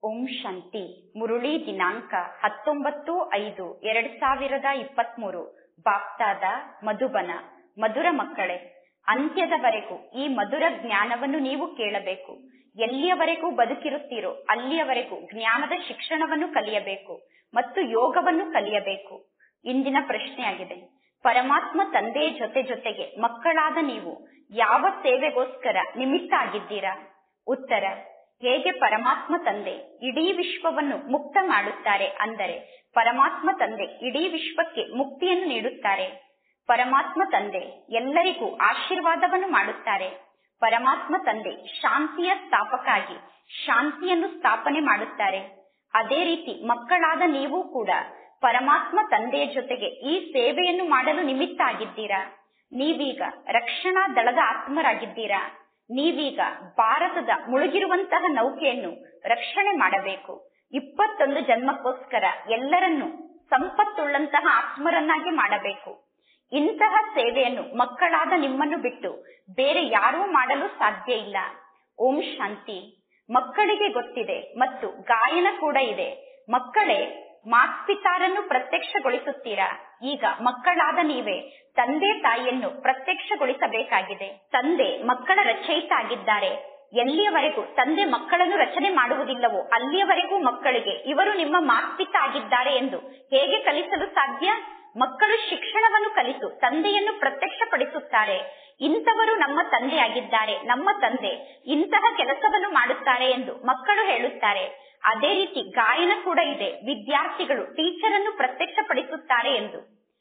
ಓಂ ಶಾಂತಿ ಮುರುಳಿ ದಿನಾಂಕ ಹತ್ತೊಂಬತ್ತು ಐದು ಎರಡ್ ಸಾವಿರದ ಇಪ್ಪತ್ಮೂರು ಬಾಪ್ತಾದ ಮಧುಬನ ಮಧುರ ಮಕ್ಕಳೇ ಅಂತ್ಯದವರೆಗೂ ಈ ಮಧುರ ಜ್ಞಾನವನ್ನು ನೀವು ಕೇಳಬೇಕು ಎಲ್ಲಿಯವರೆಗೂ ಬದುಕಿರುತ್ತೀರೋ ಅಲ್ಲಿಯವರೆಗೂ ಜ್ಞಾನದ ಶಿಕ್ಷಣವನ್ನು ಕಲಿಯಬೇಕು ಮತ್ತು ಯೋಗವನ್ನು ಕಲಿಯಬೇಕು ಇಂದಿನ ಪ್ರಶ್ನೆಯಾಗಿದೆ ಪರಮಾತ್ಮ ತಂದೆಯ ಜೊತೆ ಜೊತೆಗೆ ಮಕ್ಕಳಾದ ನೀವು ಯಾವ ಸೇವೆಗೋಸ್ಕರ ನಿಮಿತ್ತ ಆಗಿದ್ದೀರಾ ಉತ್ತರ ಹೇಗೆ ಪರಮಾತ್ಮ ತಂದೆ ಇಡೀ ವಿಶ್ವವನ್ನು ಮುಕ್ತ ಮಾಡುತ್ತಾರೆ ಅಂದರೆ ಪರಮಾತ್ಮ ತಂದೆ ಇಡೀ ವಿಶ್ವಕ್ಕೆ ಮುಕ್ತಿಯನ್ನು ನೀಡುತ್ತಾರೆ ಪರಮಾತ್ಮ ತಂದೆ ಎಲ್ಲರಿಗೂ ಆಶೀರ್ವಾದವನ್ನು ಮಾಡುತ್ತಾರೆ ಪರಮಾತ್ಮ ತಂದೆ ಶಾಂತಿಯ ಸ್ಥಾಪಕಾಗಿ ಶಾಂತಿಯನ್ನು ಸ್ಥಾಪನೆ ಮಾಡುತ್ತಾರೆ ಅದೇ ರೀತಿ ಮಕ್ಕಳಾದ ನೀವು ಕೂಡ ಪರಮಾತ್ಮ ತಂದೆಯ ಜೊತೆಗೆ ಈ ಸೇವೆಯನ್ನು ಮಾಡಲು ನಿಮಿತ್ತ ಆಗಿದ್ದೀರಾ ನೀವೀಗ ರಕ್ಷಣಾ ದಳದ ಆತ್ಮರಾಗಿದ್ದೀರಾ ನೀವೀಗ ಭಾರತದ ಮುಳುಗಿರುವಂತಹ ನೌಕೆಯನ್ನು ರಕ್ಷಣೆ ಮಾಡಬೇಕು ಇಪ್ಪತ್ತೊಂದು ಜನ್ಮಕ್ಕೋಸ್ಕರ ಎಲ್ಲರನ್ನೂ ಸಂಪತ್ತುಳ್ಳಂತಹ ಆತ್ಮರನ್ನಾಗಿ ಮಾಡಬೇಕು ಇಂತಹ ಸೇವೆಯನ್ನು ಮಕ್ಕಳಾದ ನಿಮ್ಮನ್ನು ಬಿಟ್ಟು ಬೇರೆ ಯಾರೂ ಮಾಡಲು ಸಾಧ್ಯ ಇಲ್ಲ ಓಂ ಶಾಂತಿ ಮಕ್ಕಳಿಗೆ ಗೊತ್ತಿದೆ ಮತ್ತು ಗಾಯನ ಕೂಡ ಇದೆ ಮಕ್ಕಳೇ ಮಾತ್ಪಿತಾರನ್ನು ಪ್ರತ್ಯಕ್ಷಗೊಳಿಸುತ್ತೀರಾ ಈಗ ಮಕ್ಕಳಾದ ನೀವೇ ತಂದೆ ತಾಯಿಯನ್ನು ಪ್ರತ್ಯಕ್ಷಗೊಳಿಸಬೇಕಾಗಿದೆ ತಂದೆ ಮಕ್ಕಳ ರಚಯಿತ ಆಗಿದ್ದಾರೆ ಎಲ್ಲಿಯವರೆಗೂ ತಂದೆ ಮಕ್ಕಳನ್ನು ರಚನೆ ಮಾಡುವುದಿಲ್ಲವೋ ಅಲ್ಲಿಯವರೆಗೂ ಮಕ್ಕಳಿಗೆ ಇವರು ನಿಮ್ಮ ಮಾತ್ಪಿತ ಆಗಿದ್ದಾರೆ ಎಂದು ಹೇಗೆ ಕಲಿಸಲು ಸಾಧ್ಯ ಮಕ್ಕಳು ಶಿಕ್ಷಣವನ್ನು ಕಲಿತು ತಂದೆಯನ್ನು ಪ್ರತ್ಯಕ್ಷಪಡಿಸುತ್ತಾರೆ ಇಂಥವರು ನಮ್ಮ ತಂದೆ ಆಗಿದ್ದಾರೆ ನಮ್ಮ ತಂದೆ ಇಂತಹ ಕೆಲಸವನ್ನು ಮಾಡುತ್ತಾರೆ ಎಂದು ಮಕ್ಕಳು ಹೇಳುತ್ತಾರೆ ಅದೇ ರೀತಿ ಗಾಯನ ಕೂಡ ಇದೆ ವಿದ್ಯಾರ್ಥಿಗಳು ಟೀಚರ್ ಅನ್ನು ಪ್ರತ್ಯಕ್ಷಪಡಿಸುತ್ತಾರೆ ಎಂದು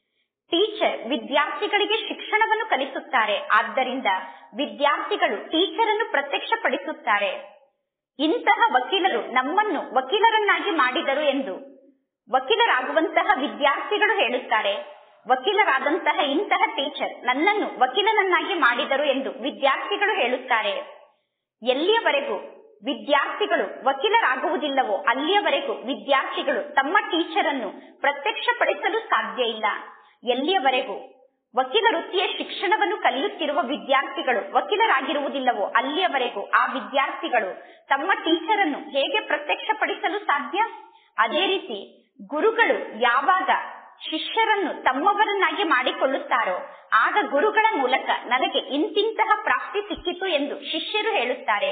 ಟೀಚರ್ ವಿದ್ಯಾರ್ಥಿಗಳಿಗೆ ಶಿಕ್ಷಣವನ್ನು ಕಲಿಸುತ್ತಾರೆ ಆದ್ದರಿಂದ ವಿದ್ಯಾರ್ಥಿಗಳು ಟೀಚರ್ ಅನ್ನು ಪ್ರತ್ಯಕ್ಷಪಡಿಸುತ್ತಾರೆ ಇಂತಹ ವಕೀಲರು ನಮ್ಮನ್ನು ವಕೀಲರನ್ನಾಗಿ ಮಾಡಿದರು ಎಂದು ವಕೀಲರಾಗುವಂತಹ ವಿದ್ಯಾರ್ಥಿಗಳು ಹೇಳುತ್ತಾರೆ ವಕೀಲರಾದಂತಹ ಇಂತಹ ಟೀಚರ್ ನನ್ನನ್ನು ವಕೀಲನನ್ನಾಗಿ ಮಾಡಿದರು ಎಂದು ವಿದ್ಯಾರ್ಥಿಗಳು ಹೇಳುತ್ತಾರೆ ಎಲ್ಲಿಯವರೆಗೂ ವಿದ್ಯಾರ್ಥಿಗಳು ವಕೀಲರಾಗುವುದಿಲ್ಲವೋ ಅಲ್ಲಿಯವರೆಗೂ ವಿದ್ಯಾರ್ಥಿಗಳು ತಮ್ಮ ಟೀಚರ್ ಅನ್ನು ಪ್ರತ್ಯಕ್ಷಪಡಿಸಲು ಸಾಧ್ಯ ಇಲ್ಲ ಎಲ್ಲಿಯವರೆಗೂ ವಕೀಲ ವೃತ್ತಿಯ ಶಿಕ್ಷಣವನ್ನು ಕಲಿಯುತ್ತಿರುವ ವಿದ್ಯಾರ್ಥಿಗಳು ವಕೀಲರಾಗಿರುವುದಿಲ್ಲವೋ ಅಲ್ಲಿಯವರೆಗೂ ಆ ವಿದ್ಯಾರ್ಥಿಗಳು ತಮ್ಮ ಟೀಚರ್ ಅನ್ನು ಹೇಗೆ ಪ್ರತ್ಯಕ್ಷಪಡಿಸಲು ಸಾಧ್ಯ ಅದೇ ರೀತಿ ಗುರುಗಳು ಯಾವಾಗ ಶಿಷ್ಯರನ್ನು ತಮ್ಮವರನ್ನಾಗಿ ಮಾಡಿಕೊಳ್ಳುತ್ತಾರೋ ಆಗ ಗುರುಗಳ ಮೂಲಕ ನನಗೆ ಇಂತಿಂತಹ ಪ್ರಾಪ್ತಿ ಸಿಕ್ಕಿತು ಎಂದು ಶಿಷ್ಯರು ಹೇಳುತ್ತಾರೆ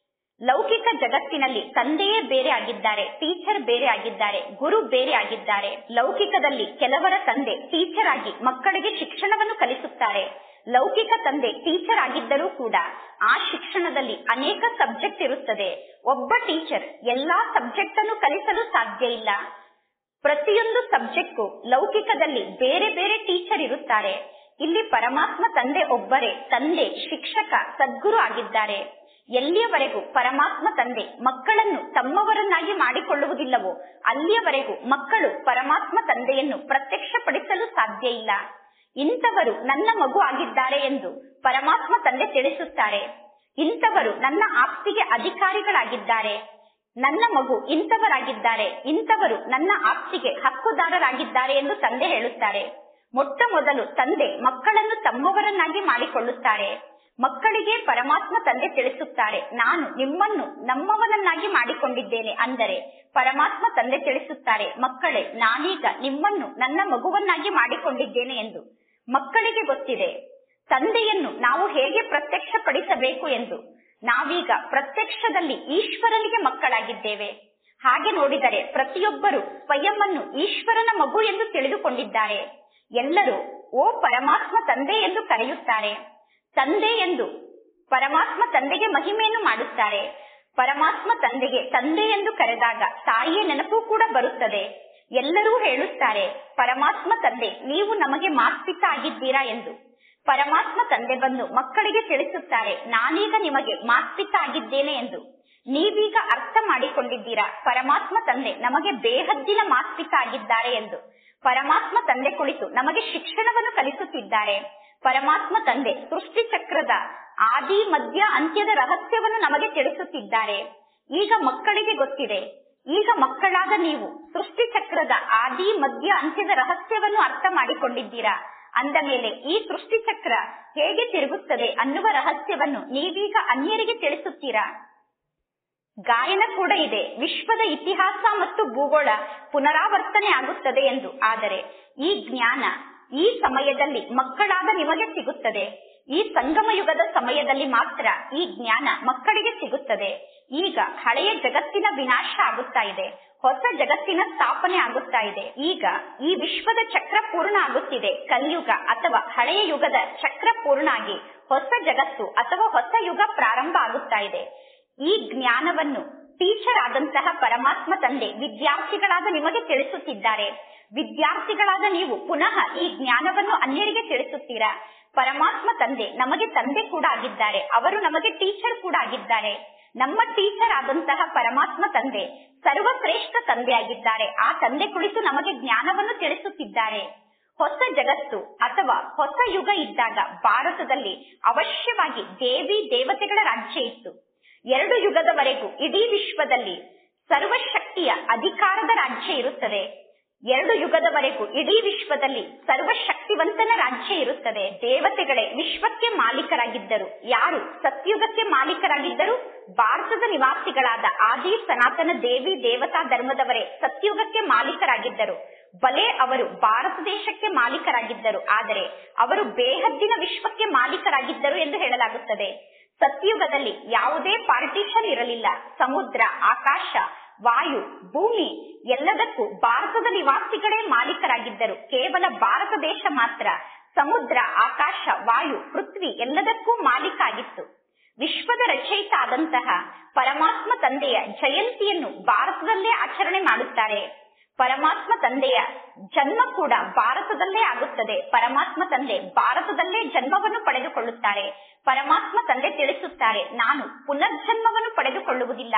ಲೌಕಿಕ ಜಗತ್ತಿನಲ್ಲಿ ತಂದೆಯೇ ಬೇರೆ ಆಗಿದ್ದಾರೆ ಟೀಚರ್ ಬೇರೆ ಆಗಿದ್ದಾರೆ ಗುರು ಬೇರೆ ಆಗಿದ್ದಾರೆ ಲೌಕಿಕದಲ್ಲಿ ಕೆಲವರ ತಂದೆ ಟೀಚರ್ ಆಗಿ ಮಕ್ಕಳಿಗೆ ಶಿಕ್ಷಣವನ್ನು ಕಲಿಸುತ್ತಾರೆ ಲೌಕಿಕ ತಂದೆ ಟೀಚರ್ ಆಗಿದ್ದರೂ ಕೂಡ ಆ ಶಿಕ್ಷಣದಲ್ಲಿ ಅನೇಕ ಸಬ್ಜೆಕ್ಟ್ ಇರುತ್ತದೆ ಒಬ್ಬ ಟೀಚರ್ ಎಲ್ಲಾ ಸಬ್ಜೆಕ್ಟ್ ಅನ್ನು ಕಲಿಸಲು ಸಾಧ್ಯ ಇಲ್ಲ ಪ್ರತಿಯೊಂದು ಸಬ್ಜೆಕ್ಟು ಲೌಕಿಕದಲ್ಲಿ ಬೇರೆ ಬೇರೆ ಟೀಚರ್ ಇರುತ್ತಾರೆ ಇಲ್ಲಿ ಪರಮಾತ್ಮ ತಂದೆ ಒಬ್ಬರೇ ತಂದೆ ಶಿಕ್ಷಕ ಸದ್ಗುರು ಆಗಿದ್ದಾರೆ ಎಲ್ಲಿಯವರೆಗೂ ಪರಮಾತ್ಮ ತಂದೆ ಮಕ್ಕಳನ್ನು ತಮ್ಮವರನ್ನಾಗಿ ಮಾಡಿಕೊಳ್ಳುವುದಿಲ್ಲವೋ ಅಲ್ಲಿಯವರೆಗೂ ಮಕ್ಕಳು ಪರಮಾತ್ಮ ತಂದೆಯನ್ನು ಪ್ರತ್ಯಕ್ಷಪಡಿಸಲು ಸಾಧ್ಯ ಇಲ್ಲ ಇಂಥವರು ನನ್ನ ಮಗು ಆಗಿದ್ದಾರೆ ಎಂದು ಪರಮಾತ್ಮ ತಂದೆ ತಿಳಿಸುತ್ತಾರೆ ಇಂಥವರು ನನ್ನ ಆಸ್ತಿಗೆ ಅಧಿಕಾರಿಗಳಾಗಿದ್ದಾರೆ ನನ್ನ ಮಗು ಇಂಥವರಾಗಿದ್ದಾರೆ ಇಂಥವರು ನನ್ನ ಆಸ್ತಿಗೆ ಹಕ್ಕುದಾರರಾಗಿದ್ದಾರೆ ಎಂದು ತಂದೆ ಹೇಳುತ್ತಾರೆ ಮೊಟ್ಟ ಮೊದಲು ತಂದೆ ಮಕ್ಕಳನ್ನು ತಮ್ಮವರನ್ನಾಗಿ ಮಾಡಿಕೊಳ್ಳುತ್ತಾರೆ ಮಕ್ಕಳಿಗೆ ಪರಮಾತ್ಮ ತಂದೆ ತಿಳಿಸುತ್ತಾರೆ ನಾನು ನಿಮ್ಮನ್ನು ನಮ್ಮವನನ್ನಾಗಿ ಮಾಡಿಕೊಂಡಿದ್ದೇನೆ ಅಂದರೆ ಪರಮಾತ್ಮ ತಂದೆ ತಿಳಿಸುತ್ತಾರೆ ಮಕ್ಕಳೇ ನಾನೀಗ ನಿಮ್ಮನ್ನು ನನ್ನ ಮಗುವನ್ನಾಗಿ ಮಾಡಿಕೊಂಡಿದ್ದೇನೆ ಎಂದು ಮಕ್ಕಳಿಗೆ ಗೊತ್ತಿದೆ ತಂದೆಯನ್ನು ನಾವು ಹೇಗೆ ಪ್ರತ್ಯಕ್ಷಪಡಿಸಬೇಕು ಎಂದು ನಾವೀಗ ಪ್ರತ್ಯಕ್ಷದಲ್ಲಿ ಈಶ್ವರನಿಗೆ ಮಕ್ಕಳಾಗಿದ್ದೇವೆ ಹಾಗೆ ನೋಡಿದರೆ ಪ್ರತಿಯೊಬ್ಬರು ಸ್ವಯಂವನ್ನು ಈಶ್ವರನ ಮಗು ಎಂದು ತಿಳಿದುಕೊಂಡಿದ್ದಾರೆ ಎಲ್ಲರೂ ಓ ಪರಮಾತ್ಮ ತಂದೆ ಎಂದು ಕರೆಯುತ್ತಾರೆ ತಂದೆ ಎಂದು ಪರಮಾತ್ಮ ತಂದೆಗೆ ಮಹಿಮೆಯನ್ನು ಮಾಡುತ್ತಾರೆ ಪರಮಾತ್ಮ ತಂದೆಗೆ ತಂದೆ ಎಂದು ಕರೆದಾಗ ತಾಯಿಯ ನೆನಪು ಕೂಡ ಬರುತ್ತದೆ ಎಲ್ಲರೂ ಹೇಳುತ್ತಾರೆ ಪರಮಾತ್ಮ ತಂದೆ ನೀವು ನಮಗೆ ಮಾಸ್ಪಿತ ಆಗಿದ್ದೀರಾ ಎಂದು ಪರಮಾತ್ಮ ತಂದೆ ಬಂದು ಮಕ್ಕಳಿಗೆ ತಿಳಿಸುತ್ತಾರೆ ನಾನೀಗ ನಿಮಗೆ ಮಾಸ್ಪಿತ ಆಗಿದ್ದೇನೆ ಎಂದು ನೀವೀಗ ಅರ್ಥ ಮಾಡಿಕೊಂಡಿದ್ದೀರಾ ಪರಮಾತ್ಮ ತಂದೆ ನಮಗೆ ಬೇಹದ್ದಿನ ಮಾಸ್ಪಿತ ಆಗಿದ್ದಾರೆ ಎಂದು ಪರಮಾತ್ಮ ತಂದೆ ಕುಳಿತು ನಮಗೆ ಶಿಕ್ಷಣವನ್ನು ಕಲಿಸುತ್ತಿದ್ದಾರೆ ಪರಮಾತ್ಮ ತಂದೆ ಸೃಷ್ಟಿ ಚಕ್ರದ ಆದಿ ಮಧ್ಯ ಅಂತ್ಯದ ರಹಸ್ಯವನ್ನು ನಮಗೆ ತಿಳಿಸುತ್ತಿದ್ದಾರೆ ಈಗ ಮಕ್ಕಳಿಗೆ ಗೊತ್ತಿದೆ ಈಗ ಮಕ್ಕಳಾದ ನೀವು ಸೃಷ್ಟಿ ಚಕ್ರದ ಆದಿ ಮಧ್ಯ ಅಂತ್ಯದ ರಹಸ್ಯವನ್ನು ಅರ್ಥ ಮಾಡಿಕೊಂಡಿದ್ದೀರಾ ಅಂದ ಮೇಲೆ ಈ ಸೃಷ್ಟಿ ಚಕ್ರ ಹೇಗೆ ತಿರುಗುತ್ತದೆ ಅನ್ನುವ ರಹಸ್ಯವನ್ನು ನೀವೀಗ ಅನ್ಯರಿಗೆ ತಿಳಿಸುತ್ತೀರಾ ಗಾಯನ ಕೂಡ ಇದೆ ವಿಶ್ವದ ಇತಿಹಾಸ ಮತ್ತು ಭೂಗೋಳ ಪುನರಾವರ್ತನೆ ಆಗುತ್ತದೆ ಎಂದು ಆದರೆ ಈ ಜ್ಞಾನ ಈ ಸಮಯದಲ್ಲಿ ಮಕ್ಕಳಾದ ನಿಮಗೆ ಸಿಗುತ್ತದೆ ಈ ಸಂಗಮ ಯುಗದ ಸಮಯದಲ್ಲಿ ಮಾತ್ರ ಈ ಜ್ಞಾನ ಮಕ್ಕಳಿಗೆ ಸಿಗುತ್ತದೆ ಈಗ ಹಳೆಯ ಜಗತ್ತಿನ ವಿನಾಶ ಆಗುತ್ತಾ ಇದೆ ಹೊಸ ಜಗತ್ತಿನ ಸ್ಥಾಪನೆ ಆಗುತ್ತಾ ಇದೆ ಈಗ ಈ ವಿಶ್ವದ ಚಕ್ರ ಪೂರ್ಣ ಆಗುತ್ತಿದೆ ಕಲಿಯುಗ ಅಥವಾ ಹಳೆಯ ಯುಗದ ಚಕ್ರ ಪೂರ್ಣ ಆಗಿ ಹೊಸ ಜಗತ್ತು ಅಥವಾ ಹೊಸ ಯುಗ ಪ್ರಾರಂಭ ಆಗುತ್ತಾ ಇದೆ ಈ ಜ್ಞಾನವನ್ನು ಟೀಚರ್ ಆದಂತಹ ಪರಮಾತ್ಮ ತಂದೆ ವಿದ್ಯಾರ್ಥಿಗಳಾದ ನಿಮಗೆ ತಿಳಿಸುತ್ತಿದ್ದಾರೆ ವಿದ್ಯಾರ್ಥಿಗಳಾದ ನೀವು ಪುನಃ ಈ ಜ್ಞಾನವನ್ನು ಅನ್ಯರಿಗೆ ತಿಳಿಸುತ್ತೀರಾ ಪರಮಾತ್ಮ ತಂದೆ ನಮಗೆ ತಂದೆ ಕೂಡ ಆಗಿದ್ದಾರೆ ಅವರು ನಮಗೆ ಟೀಚರ್ ಕೂಡ ಆಗಿದ್ದಾರೆ ನಮ್ಮ ಟೀಚರ್ ಆದಂತಹ ಪರಮಾತ್ಮ ತಂದೆ ಸರ್ವಶ್ರೇಷ್ಠ ತಂದೆ ಆಗಿದ್ದಾರೆ ಆ ತಂದೆ ಕುಳಿತು ನಮಗೆ ಜ್ಞಾನವನ್ನು ತಿಳಿಸುತ್ತಿದ್ದಾರೆ ಹೊಸ ಜಗತ್ತು ಅಥವಾ ಹೊಸ ಯುಗ ಇದ್ದಾಗ ಭಾರತದಲ್ಲಿ ಅವಶ್ಯವಾಗಿ ದೇವಿ ದೇವತೆಗಳ ರಾಜ್ಯ ಇತ್ತು ಎರಡು ಯುಗದವರೆಗೂ ಇಡೀ ವಿಶ್ವದಲ್ಲಿ ಸರ್ವಶಕ್ತಿಯ ಅಧಿಕಾರದ ರಾಜ್ಯ ಇರುತ್ತದೆ ಎರಡು ಯುಗದವರೆಗೂ ಇಡೀ ವಿಶ್ವದಲ್ಲಿ ಸರ್ವಶಕ್ತಿವಂತನ ರಾಜ್ಯ ಇರುತ್ತದೆ ದೇವತೆಗಳೇ ವಿಶ್ವಕ್ಕೆ ಮಾಲೀಕರಾಗಿದ್ದರು ಯಾರು ಸತ್ಯುಗಕ್ಕೆ ಮಾಲೀಕರಾಗಿದ್ದರು ಭಾರತದ ನಿವಾಸಿಗಳಾದ ಆದಿ ಸನಾತನ ದೇವಿ ದೇವತಾ ಧರ್ಮದವರೇ ಸತ್ಯುಗಕ್ಕೆ ಮಾಲೀಕರಾಗಿದ್ದರು ಬಲೆ ಅವರು ಭಾರತ ದೇಶಕ್ಕೆ ಮಾಲೀಕರಾಗಿದ್ದರು ಆದರೆ ಅವರು ಬೇಹದ್ದಿನ ವಿಶ್ವಕ್ಕೆ ಮಾಲೀಕರಾಗಿದ್ದರು ಎಂದು ಹೇಳಲಾಗುತ್ತದೆ ಸತ್ಯುಗದಲ್ಲಿ ಯಾವುದೇ ಪಾರ್ಟಿಷನ್ ಇರಲಿಲ್ಲ ಸಮುದ್ರ ಆಕಾಶ ವಾಯು ಭೂಮಿ ಎಲ್ಲದಕ್ಕೂ ಭಾರತದ ನಿವಾಸಿಗಳೇ ಮಾಲೀಕರಾಗಿದ್ದರು ಕೇವಲ ಭಾರತ ದೇಶ ಮಾತ್ರ ಸಮುದ್ರ ಆಕಾಶ ವಾಯು ಪೃಥ್ವಿ ಎಲ್ಲದಕ್ಕೂ ಮಾಲೀಕ ಆಗಿತ್ತು ವಿಶ್ವದ ರಚಯಿತ ಆದಂತಹ ಪರಮಾತ್ಮ ತಂದೆಯ ಜಯಂತಿಯನ್ನು ಭಾರತದಲ್ಲೇ ಆಚರಣೆ ಮಾಡುತ್ತಾರೆ ಪರಮಾತ್ಮ ತಂದೆಯ ಜನ್ಮ ಕೂಡ ಭಾರತದಲ್ಲೇ ಆಗುತ್ತದೆ ಪರಮಾತ್ಮ ತಂದೆ ಭಾರತದಲ್ಲೇ ಜನ್ಮವನ್ನು ಪಡೆದುಕೊಳ್ಳುತ್ತಾರೆ ಪರಮಾತ್ಮ ತಂದೆ ತಿಳಿಸುತ್ತಾರೆ ನಾನು ಪುನರ್ಜನ್ಮವನ್ನು ಪಡೆದುಕೊಳ್ಳುವುದಿಲ್ಲ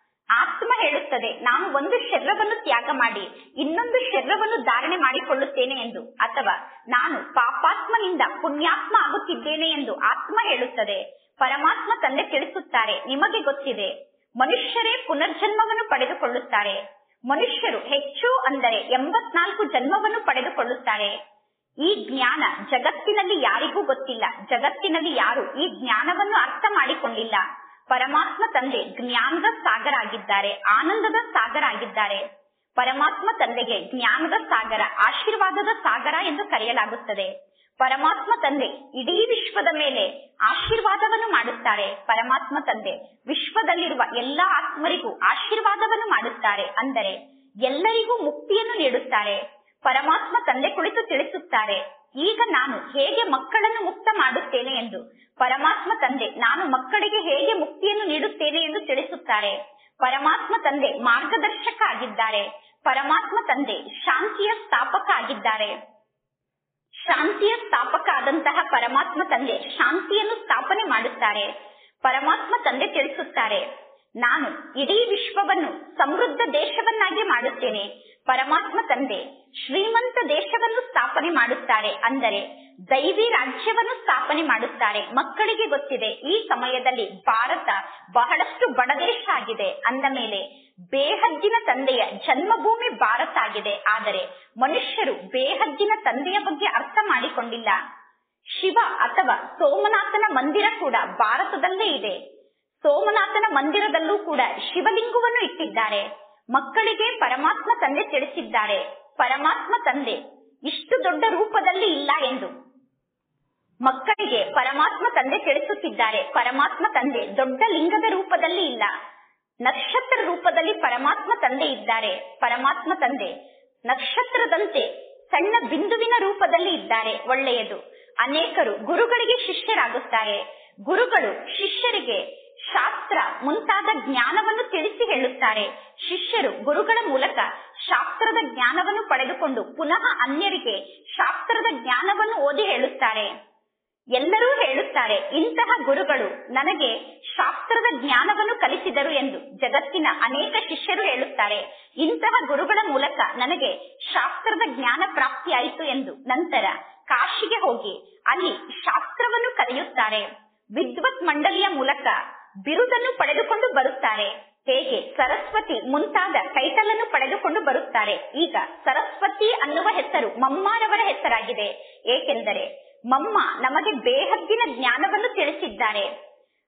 ಆತ್ಮ ಹೇಳುತ್ತದೆ ನಾನು ಒಂದು ಶರೀರವನ್ನು ತ್ಯಾಗ ಮಾಡಿ ಇನ್ನೊಂದು ಶರೀರವನ್ನು ಧಾರಣೆ ಮಾಡಿಕೊಳ್ಳುತ್ತೇನೆ ಎಂದು ಅಥವಾ ನಾನು ಪಾಪಾತ್ಮನಿಂದ ಪುಣ್ಯಾತ್ಮ ಆಗುತ್ತಿದ್ದೇನೆ ಎಂದು ಆತ್ಮ ಹೇಳುತ್ತದೆ ಪರಮಾತ್ಮ ತಂದೆ ತಿಳಿಸುತ್ತಾರೆ ನಿಮಗೆ ಗೊತ್ತಿದೆ ಮನುಷ್ಯರೇ ಪುನರ್ಜನ್ಮವನ್ನು ಪಡೆದುಕೊಳ್ಳುತ್ತಾರೆ ಮನುಷ್ಯರು ಹೆಚ್ಚು ಅಂದರೆ ಎಂಬತ್ನಾಲ್ಕು ಜನ್ಮವನ್ನು ಪಡೆದುಕೊಳ್ಳುತ್ತಾರೆ ಈ ಜ್ಞಾನ ಜಗತ್ತಿನಲ್ಲಿ ಯಾರಿಗೂ ಗೊತ್ತಿಲ್ಲ ಜಗತ್ತಿನಲ್ಲಿ ಯಾರು ಈ ಜ್ಞಾನವನ್ನು ಅರ್ಥ ಮಾಡಿಕೊಂಡಿಲ್ಲ ಪರಮಾತ್ಮ ತಂದೆ ಜ್ಞಾನದ ಸಾಗರ ಆಗಿದ್ದಾರೆ ಆನಂದದ ಸಾಗರ ಆಗಿದ್ದಾರೆ ಪರಮಾತ್ಮ ತಂದೆಗೆ ಜ್ಞಾನದ ಸಾಗರ ಆಶೀರ್ವಾದದ ಸಾಗರ ಎಂದು ಕರೆಯಲಾಗುತ್ತದೆ ಪರಮಾತ್ಮ ತಂದೆ ಇಡೀ ವಿಶ್ವದ ಮೇಲೆ ಆಶೀರ್ವಾದವನ್ನು ಮಾಡುತ್ತಾರೆ ಪರಮಾತ್ಮ ತಂದೆ ವಿಶ್ವದಲ್ಲಿರುವ ಎಲ್ಲಾ ಆತ್ಮರಿಗೂ ಆಶೀರ್ವಾದವನ್ನು ಮಾಡುತ್ತಾರೆ ಅಂದರೆ ಎಲ್ಲರಿಗೂ ಮುಕ್ತಿಯನ್ನು ನೀಡುತ್ತಾರೆ ಪರಮಾತ್ಮ ತಂದೆ ಕುಳಿತು ತಿಳಿಸುತ್ತಾರೆ ಈಗ ನಾನು ಹೇಗೆ ಮಕ್ಕಳನ್ನು ಮುಕ್ತ ಮಾಡುತ್ತೇನೆ ಎಂದು ಪರಮಾತ್ಮ ತಂದೆ ನಾನು ಮಕ್ಕಳಿಗೆ ಹೇಗೆ ಮುಕ್ತಿಯನ್ನು ನೀಡುತ್ತೇನೆ ಎಂದು ತಿಳಿಸುತ್ತಾರೆ ಪರಮಾತ್ಮ ತಂದೆ ಮಾರ್ಗದರ್ಶಕ ಆಗಿದ್ದಾರೆ ಪರಮಾತ್ಮ ತಂದೆ ಶಾಂತಿಯ ಸ್ಥಾಪಕ ಆಗಿದ್ದಾರೆ ಶಾಂತಿಯ ಸ್ಥಾಪಕ ಆದಂತಹ ಪರಮಾತ್ಮ ತಂದೆ ಶಾಂತಿಯನ್ನು ಸ್ಥಾಪನೆ ಮಾಡುತ್ತಾರೆ ಪರಮಾತ್ಮ ತಂದೆ ತಿಳಿಸುತ್ತಾರೆ ನಾನು ಇಡೀ ವಿಶ್ವವನ್ನು ಸಮೃದ್ಧ ದೇಶವನ್ನಾಗಿ ಮಾಡುತ್ತೇನೆ ಪರಮಾತ್ಮ ತಂದೆ ಶ್ರೀಮಂತ ದೇಶವನ್ನು ಸ್ಥಾಪನೆ ಮಾಡುತ್ತಾರೆ ಅಂದರೆ ದೈವಿ ರಾಜ್ಯವನ್ನು ಸ್ಥಾಪನೆ ಮಾಡುತ್ತಾರೆ ಮಕ್ಕಳಿಗೆ ಗೊತ್ತಿದೆ ಈ ಸಮಯದಲ್ಲಿ ಭಾರತ ಬಹಳಷ್ಟು ಬಡ ದೇಶ ಆಗಿದೆ ಅಂದ ಮೇಲೆ ಬೇಹದ್ದಿನ ತಂದೆಯ ಜನ್ಮಭೂಮಿ ಭಾರತ ಆಗಿದೆ ಆದರೆ ಮನುಷ್ಯರು ಬೇಹದ್ದಿನ ತಂದೆಯ ಬಗ್ಗೆ ಅರ್ಥ ಮಾಡಿಕೊಂಡಿಲ್ಲ ಶಿವ ಅಥವಾ ಸೋಮನಾಥನ ಮಂದಿರ ಕೂಡ ಭಾರತದಲ್ಲೇ ಇದೆ ಸೋಮನಾಥನ ಮಂದಿರದಲ್ಲೂ ಕೂಡ ಶಿವಲಿಂಗವನ್ನು ಇಟ್ಟಿದ್ದಾರೆ ಮಕ್ಕಳಿಗೆ ಪರಮಾತ್ಮ ತಂದೆ ತಿಳಿಸಿದ್ದಾರೆ ಪರಮಾತ್ಮ ತಂದೆ ಇಷ್ಟು ದೊಡ್ಡ ರೂಪದಲ್ಲಿ ಇಲ್ಲ ಎಂದು ಮಕ್ಕಳಿಗೆ ಪರಮಾತ್ಮ ತಂದೆ ತಿಳಿಸುತ್ತಿದ್ದಾರೆ ಪರಮಾತ್ಮ ತಂದೆ ದೊಡ್ಡ ಲಿಂಗದ ರೂಪದಲ್ಲಿ ಇಲ್ಲ ನಕ್ಷತ್ರ ರೂಪದಲ್ಲಿ ಪರಮಾತ್ಮ ತಂದೆ ಇದ್ದಾರೆ ಪರಮಾತ್ಮ ತಂದೆ ನಕ್ಷತ್ರದಂತೆ ಸಣ್ಣ ಬಿಂದುವಿನ ರೂಪದಲ್ಲಿ ಇದ್ದಾರೆ ಒಳ್ಳೆಯದು ಅನೇಕರು ಗುರುಗಳಿಗೆ ಶಿಷ್ಯರಾಗುತ್ತಾರೆ ಗುರುಗಳು ಶಿಷ್ಯರಿಗೆ ಶಾಸ್ತ್ರ ಮುಂತಾದ ಜ್ಞಾನವನ್ನು ತಿಳಿಸಿ ಹೇಳುತ್ತಾರೆ ಶಿಷ್ಯರು ಗುರುಗಳ ಮೂಲಕ ಶಾಸ್ತ್ರದ ಜ್ಞಾನವನ್ನು ಪಡೆದುಕೊಂಡು ಪುನಃ ಅನ್ಯರಿಗೆ ಶಾಸ್ತ್ರದ ಜ್ಞಾನವನ್ನು ಓದಿ ಹೇಳುತ್ತಾರೆ ಎಲ್ಲರೂ ಹೇಳುತ್ತಾರೆ ಇಂತಹ ಗುರುಗಳು ನನಗೆ ಶಾಸ್ತ್ರದ ಜ್ಞಾನವನ್ನು ಕಲಿಸಿದರು ಎಂದು ಜಗತ್ತಿನ ಅನೇಕ ಶಿಷ್ಯರು ಹೇಳುತ್ತಾರೆ ಇಂತಹ ಗುರುಗಳ ಮೂಲಕ ನನಗೆ ಶಾಸ್ತ್ರದ ಜ್ಞಾನ ಪ್ರಾಪ್ತಿಯಾಯಿತು ಎಂದು ನಂತರ ಕಾಶಿಗೆ ಹೋಗಿ ಅಲ್ಲಿ ಶಾಸ್ತ್ರವನ್ನು ಕಲಿಯುತ್ತಾರೆ ವಿದ್ವತ್ ಮಂಡಳಿಯ ಮೂಲಕ ಬಿರುದನ್ನು ಪಡೆದುಕೊಂಡು ಬರುತ್ತಾರೆ ಹೇಗೆ ಸರಸ್ವತಿ ಮುಂತಾದ ಟೈಟಲ್ ಅನ್ನು ಪಡೆದುಕೊಂಡು ಬರುತ್ತಾರೆ ಈಗ ಸರಸ್ವತಿ ಅನ್ನುವ ಹೆಸರು ಮಮ್ಮಾರವರ ಹೆಸರಾಗಿದೆ ಏಕೆಂದರೆ ಮಮ್ಮ ನಮಗೆ ಬೇಹದ್ದಿನ ಜ್ಞಾನವನ್ನು ತಿಳಿಸಿದ್ದಾರೆ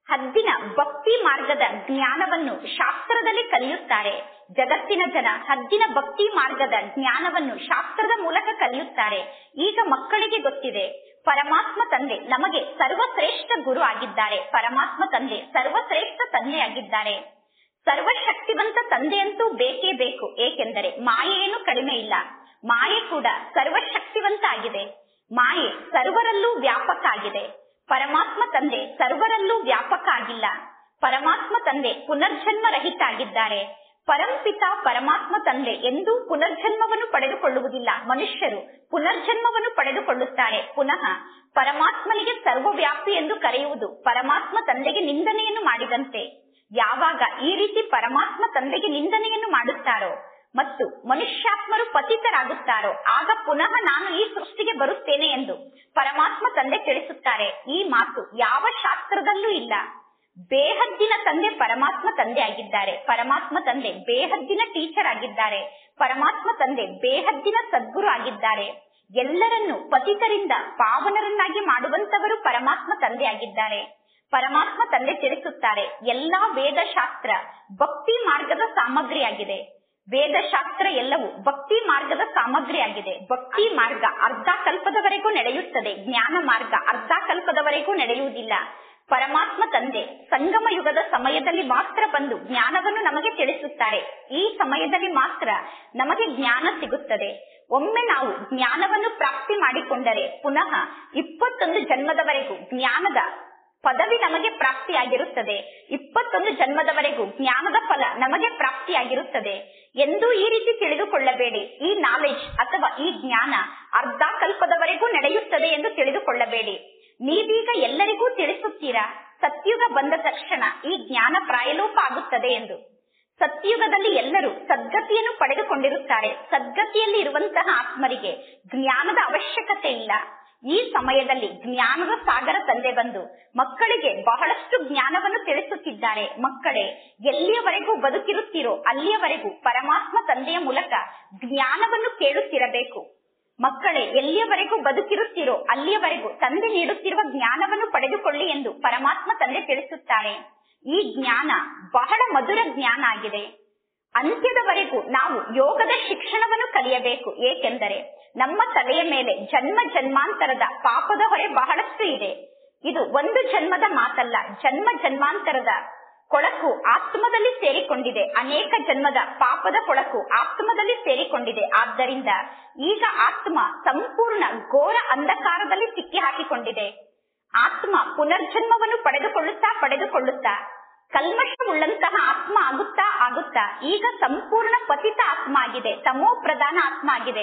ಹದ್ದಿನ ಭಕ್ತಿ ಮಾರ್ಗದ ಜ್ಞಾನವನ್ನು ಶಾಸ್ತ್ರದಲ್ಲಿ ಕಲಿಯುತ್ತಾರೆ ಜಗತ್ತಿನ ಜನ ಹದ್ದಿನ ಭಕ್ತಿ ಮಾರ್ಗದ ಜ್ಞಾನವನ್ನು ಶಾಸ್ತ್ರದ ಮೂಲಕ ಕಲಿಯುತ್ತಾರೆ ಈಗ ಮಕ್ಕಳಿಗೆ ಗೊತ್ತಿದೆ ಪರಮಾತ್ಮ ತಂದೆ ನಮಗೆ ಸರ್ವಶ್ರೇಷ್ಠ ಗುರು ಆಗಿದ್ದಾರೆ ಪರಮಾತ್ಮ ತಂದೆ ಸರ್ವಶ್ರೇಷ್ಠ ತಂದೆಯಾಗಿದ್ದಾರೆ ಸರ್ವಶಕ್ತಿವಂತ ತಂದೆಯಂತೂ ಬೇಕೇ ಬೇಕು ಏಕೆಂದರೆ ಮಾಯೆ ಏನು ಕಡಿಮೆ ಇಲ್ಲ ಮಾಯೆ ಕೂಡ ಸರ್ವಶಕ್ತಿವಂತ ಆಗಿದೆ ಮಾಯೆ ಸರ್ವರಲ್ಲೂ ವ್ಯಾಪಕ ಆಗಿದೆ ಪರಮಾತ್ಮ ತಂದೆ ಸರ್ವರಲ್ಲೂ ವ್ಯಾಪಕ ಆಗಿಲ್ಲ ಪರಮಾತ್ಮ ತಂದೆ ಪುನರ್ಜನ್ಮ ರಹಿತ ಆಗಿದ್ದಾರೆ ಪರಂಪಿತ ಪರಮಾತ್ಮ ತಂದೆ ಎಂದೂ ಪುನರ್ಜನ್ಮವನ್ನು ಪಡೆದುಕೊಳ್ಳುವುದಿಲ್ಲ ಮನುಷ್ಯರು ಪುನರ್ಜನ್ಮವನ್ನು ಪಡೆದುಕೊಳ್ಳುತ್ತಾರೆ ಪುನಃ ಪರಮಾತ್ಮನಿಗೆ ಸರ್ವವ್ಯಾಪಿ ಎಂದು ಕರೆಯುವುದು ಪರಮಾತ್ಮ ತಂದೆಗೆ ನಿಂದನೆಯನ್ನು ಮಾಡಿದಂತೆ ಯಾವಾಗ ಈ ರೀತಿ ಪರಮಾತ್ಮ ತಂದೆಗೆ ನಿಂದನೆಯನ್ನು ಮಾಡುತ್ತಾರೋ ಮತ್ತು ಮನುಷ್ಯಾತ್ಮರು ಪತಿತರಾಗುತ್ತಾರೋ ಆಗ ಪುನಃ ನಾನು ಈ ಸೃಷ್ಟಿಗೆ ಬರುತ್ತೇನೆ ಎಂದು ಪರಮಾತ್ಮ ತಂದೆ ತಿಳಿಸುತ್ತಾರೆ ಈ ಮಾತು ಯಾವ ಶಾಸ್ತ್ರದಲ್ಲೂ ಇಲ್ಲ ಬೇಹದ್ದಿನ ತಂದೆ ಪರಮಾತ್ಮ ತಂದೆ ಆಗಿದ್ದಾರೆ ಪರಮಾತ್ಮ ತಂದೆ ಬೇಹದ್ದಿನ ಟೀಚರ್ ಆಗಿದ್ದಾರೆ ಪರಮಾತ್ಮ ತಂದೆ ಬೇಹದ್ದಿನ ಸದ್ಗುರು ಆಗಿದ್ದಾರೆ ಎಲ್ಲರನ್ನು ಪತಿತರಿಂದ ಪಾವನರನ್ನಾಗಿ ಮಾಡುವಂತವರು ಪರಮಾತ್ಮ ತಂದೆ ಆಗಿದ್ದಾರೆ ಪರಮಾತ್ಮ ತಂದೆ ತಿಳಿಸುತ್ತಾರೆ ಎಲ್ಲಾ ವೇದಶಾಸ್ತ್ರ ಭಕ್ತಿ ಮಾರ್ಗದ ಸಾಮಗ್ರಿಯಾಗಿದೆ ವೇದಶಾಸ್ತ್ರ ಎಲ್ಲವೂ ಭಕ್ತಿ ಮಾರ್ಗದ ಸಾಮಗ್ರಿಯಾಗಿದೆ ಭಕ್ತಿ ಮಾರ್ಗ ಅರ್ಧ ಕಲ್ಪದವರೆಗೂ ನಡೆಯುತ್ತದೆ ಜ್ಞಾನ ಮಾರ್ಗ ಅರ್ಧ ಕಲ್ಪದವರೆಗೂ ನಡೆಯುವುದಿಲ್ಲ ಪರಮಾತ್ಮ ತಂದೆ ಸಂಗಮ ಯುಗದ ಸಮಯದಲ್ಲಿ ಮಾತ್ರ ಬಂದು ಜ್ಞಾನವನ್ನು ನಮಗೆ ತಿಳಿಸುತ್ತಾರೆ ಈ ಸಮಯದಲ್ಲಿ ಮಾತ್ರ ನಮಗೆ ಜ್ಞಾನ ಸಿಗುತ್ತದೆ ಒಮ್ಮೆ ನಾವು ಜ್ಞಾನವನ್ನು ಪ್ರಾಪ್ತಿ ಮಾಡಿಕೊಂಡರೆ ಪುನಃ ಇಪ್ಪತ್ತೊಂದು ಜನ್ಮದವರೆಗೂ ಜ್ಞಾನದ ಪದವಿ ನಮಗೆ ಪ್ರಾಪ್ತಿಯಾಗಿರುತ್ತದೆ ಇಪ್ಪತ್ತೊಂದು ಜನ್ಮದವರೆಗೂ ಜ್ಞಾನದ ಫಲ ನಮಗೆ ಪ್ರಾಪ್ತಿಯಾಗಿರುತ್ತದೆ ಎಂದು ಈ ರೀತಿ ತಿಳಿದುಕೊಳ್ಳಬೇಡಿ ಈ ನಾಲೆಜ್ ಅಥವಾ ಈ ಜ್ಞಾನ ಅರ್ಧ ಕಲ್ಪದವರೆಗೂ ನಡೆಯುತ್ತದೆ ಎಂದು ತಿಳಿದುಕೊಳ್ಳಬೇಡಿ ನೀವೀಗ ಎಲ್ಲರಿಗೂ ತಿಳಿಸುತ್ತೀರಾ ಸತ್ಯುಗ ಬಂದ ತಕ್ಷಣ ಈ ಜ್ಞಾನ ಪ್ರಾಯಲೋಪ ಆಗುತ್ತದೆ ಎಂದು ಸತ್ಯುಗದಲ್ಲಿ ಎಲ್ಲರೂ ಸದ್ಗತಿಯನ್ನು ಪಡೆದುಕೊಂಡಿರುತ್ತಾರೆ ಸದ್ಗತಿಯಲ್ಲಿ ಇರುವಂತಹ ಆತ್ಮರಿಗೆ ಜ್ಞಾನದ ಅವಶ್ಯಕತೆ ಇಲ್ಲ ಈ ಸಮಯದಲ್ಲಿ ಜ್ಞಾನದ ಸಾಗರ ತಂದೆ ಬಂದು ಮಕ್ಕಳಿಗೆ ಬಹಳಷ್ಟು ಜ್ಞಾನವನ್ನು ತಿಳಿಸುತ್ತಿದ್ದಾರೆ ಮಕ್ಕಳೇ ಎಲ್ಲಿಯವರೆಗೂ ಬದುಕಿರುತ್ತೀರೋ ಅಲ್ಲಿಯವರೆಗೂ ಪರಮಾತ್ಮ ತಂದೆಯ ಮೂಲಕ ಜ್ಞಾನವನ್ನು ಕೇಳುತ್ತಿರಬೇಕು ಮಕ್ಕಳೇ ಎಲ್ಲಿಯವರೆಗೂ ಬದುಕಿರುತ್ತೀರೋ ಅಲ್ಲಿಯವರೆಗೂ ತಂದೆ ನೀಡುತ್ತಿರುವ ಜ್ಞಾನವನ್ನು ಪಡೆದುಕೊಳ್ಳಿ ಎಂದು ಪರಮಾತ್ಮ ತಂದೆ ತಿಳಿಸುತ್ತಾರೆ ಈ ಜ್ಞಾನ ಬಹಳ ಮಧುರ ಜ್ಞಾನ ಆಗಿದೆ ಅಂತ್ಯದವರೆಗೂ ನಾವು ಯೋಗದ ಶಿಕ್ಷಣವನ್ನು ಕಲಿಯಬೇಕು ಏಕೆಂದರೆ ನಮ್ಮ ತಲೆಯ ಮೇಲೆ ಜನ್ಮ ಜನ್ಮಾಂತರದ ಪಾಪದ ಹೊರೆ ಬಹಳಷ್ಟು ಇದೆ ಇದು ಒಂದು ಜನ್ಮದ ಮಾತಲ್ಲ ಜನ್ಮ ಜನ್ಮಾಂತರದ ಕೊಳಕು ಆತ್ಮದಲ್ಲಿ ಸೇರಿಕೊಂಡಿದೆ ಅನೇಕ ಜನ್ಮದ ಪಾಪದ ಕೊಳಕು ಆತ್ಮದಲ್ಲಿ ಸೇರಿಕೊಂಡಿದೆ ಆದ್ದರಿಂದ ಈಗ ಆತ್ಮ ಸಂಪೂರ್ಣ ಘೋರ ಅಂಧಕಾರದಲ್ಲಿ ಸಿಕ್ಕಿ ಹಾಕಿಕೊಂಡಿದೆ ಆತ್ಮ ಪುನರ್ಜನ್ಮವನ್ನು ಪಡೆದುಕೊಳ್ಳುತ್ತಾ ಪಡೆದುಕೊಳ್ಳುತ್ತಾ ಕಲ್ಮಶವುಳ್ಳಂತಹ ಆತ್ಮ ಆಗುತ್ತಾ ಆಗುತ್ತಾ ಈಗ ಸಂಪೂರ್ಣ ಪತಿತ ಆತ್ಮ ಆಗಿದೆ ತಮೋ ಪ್ರಧಾನ ಆತ್ಮ ಆಗಿದೆ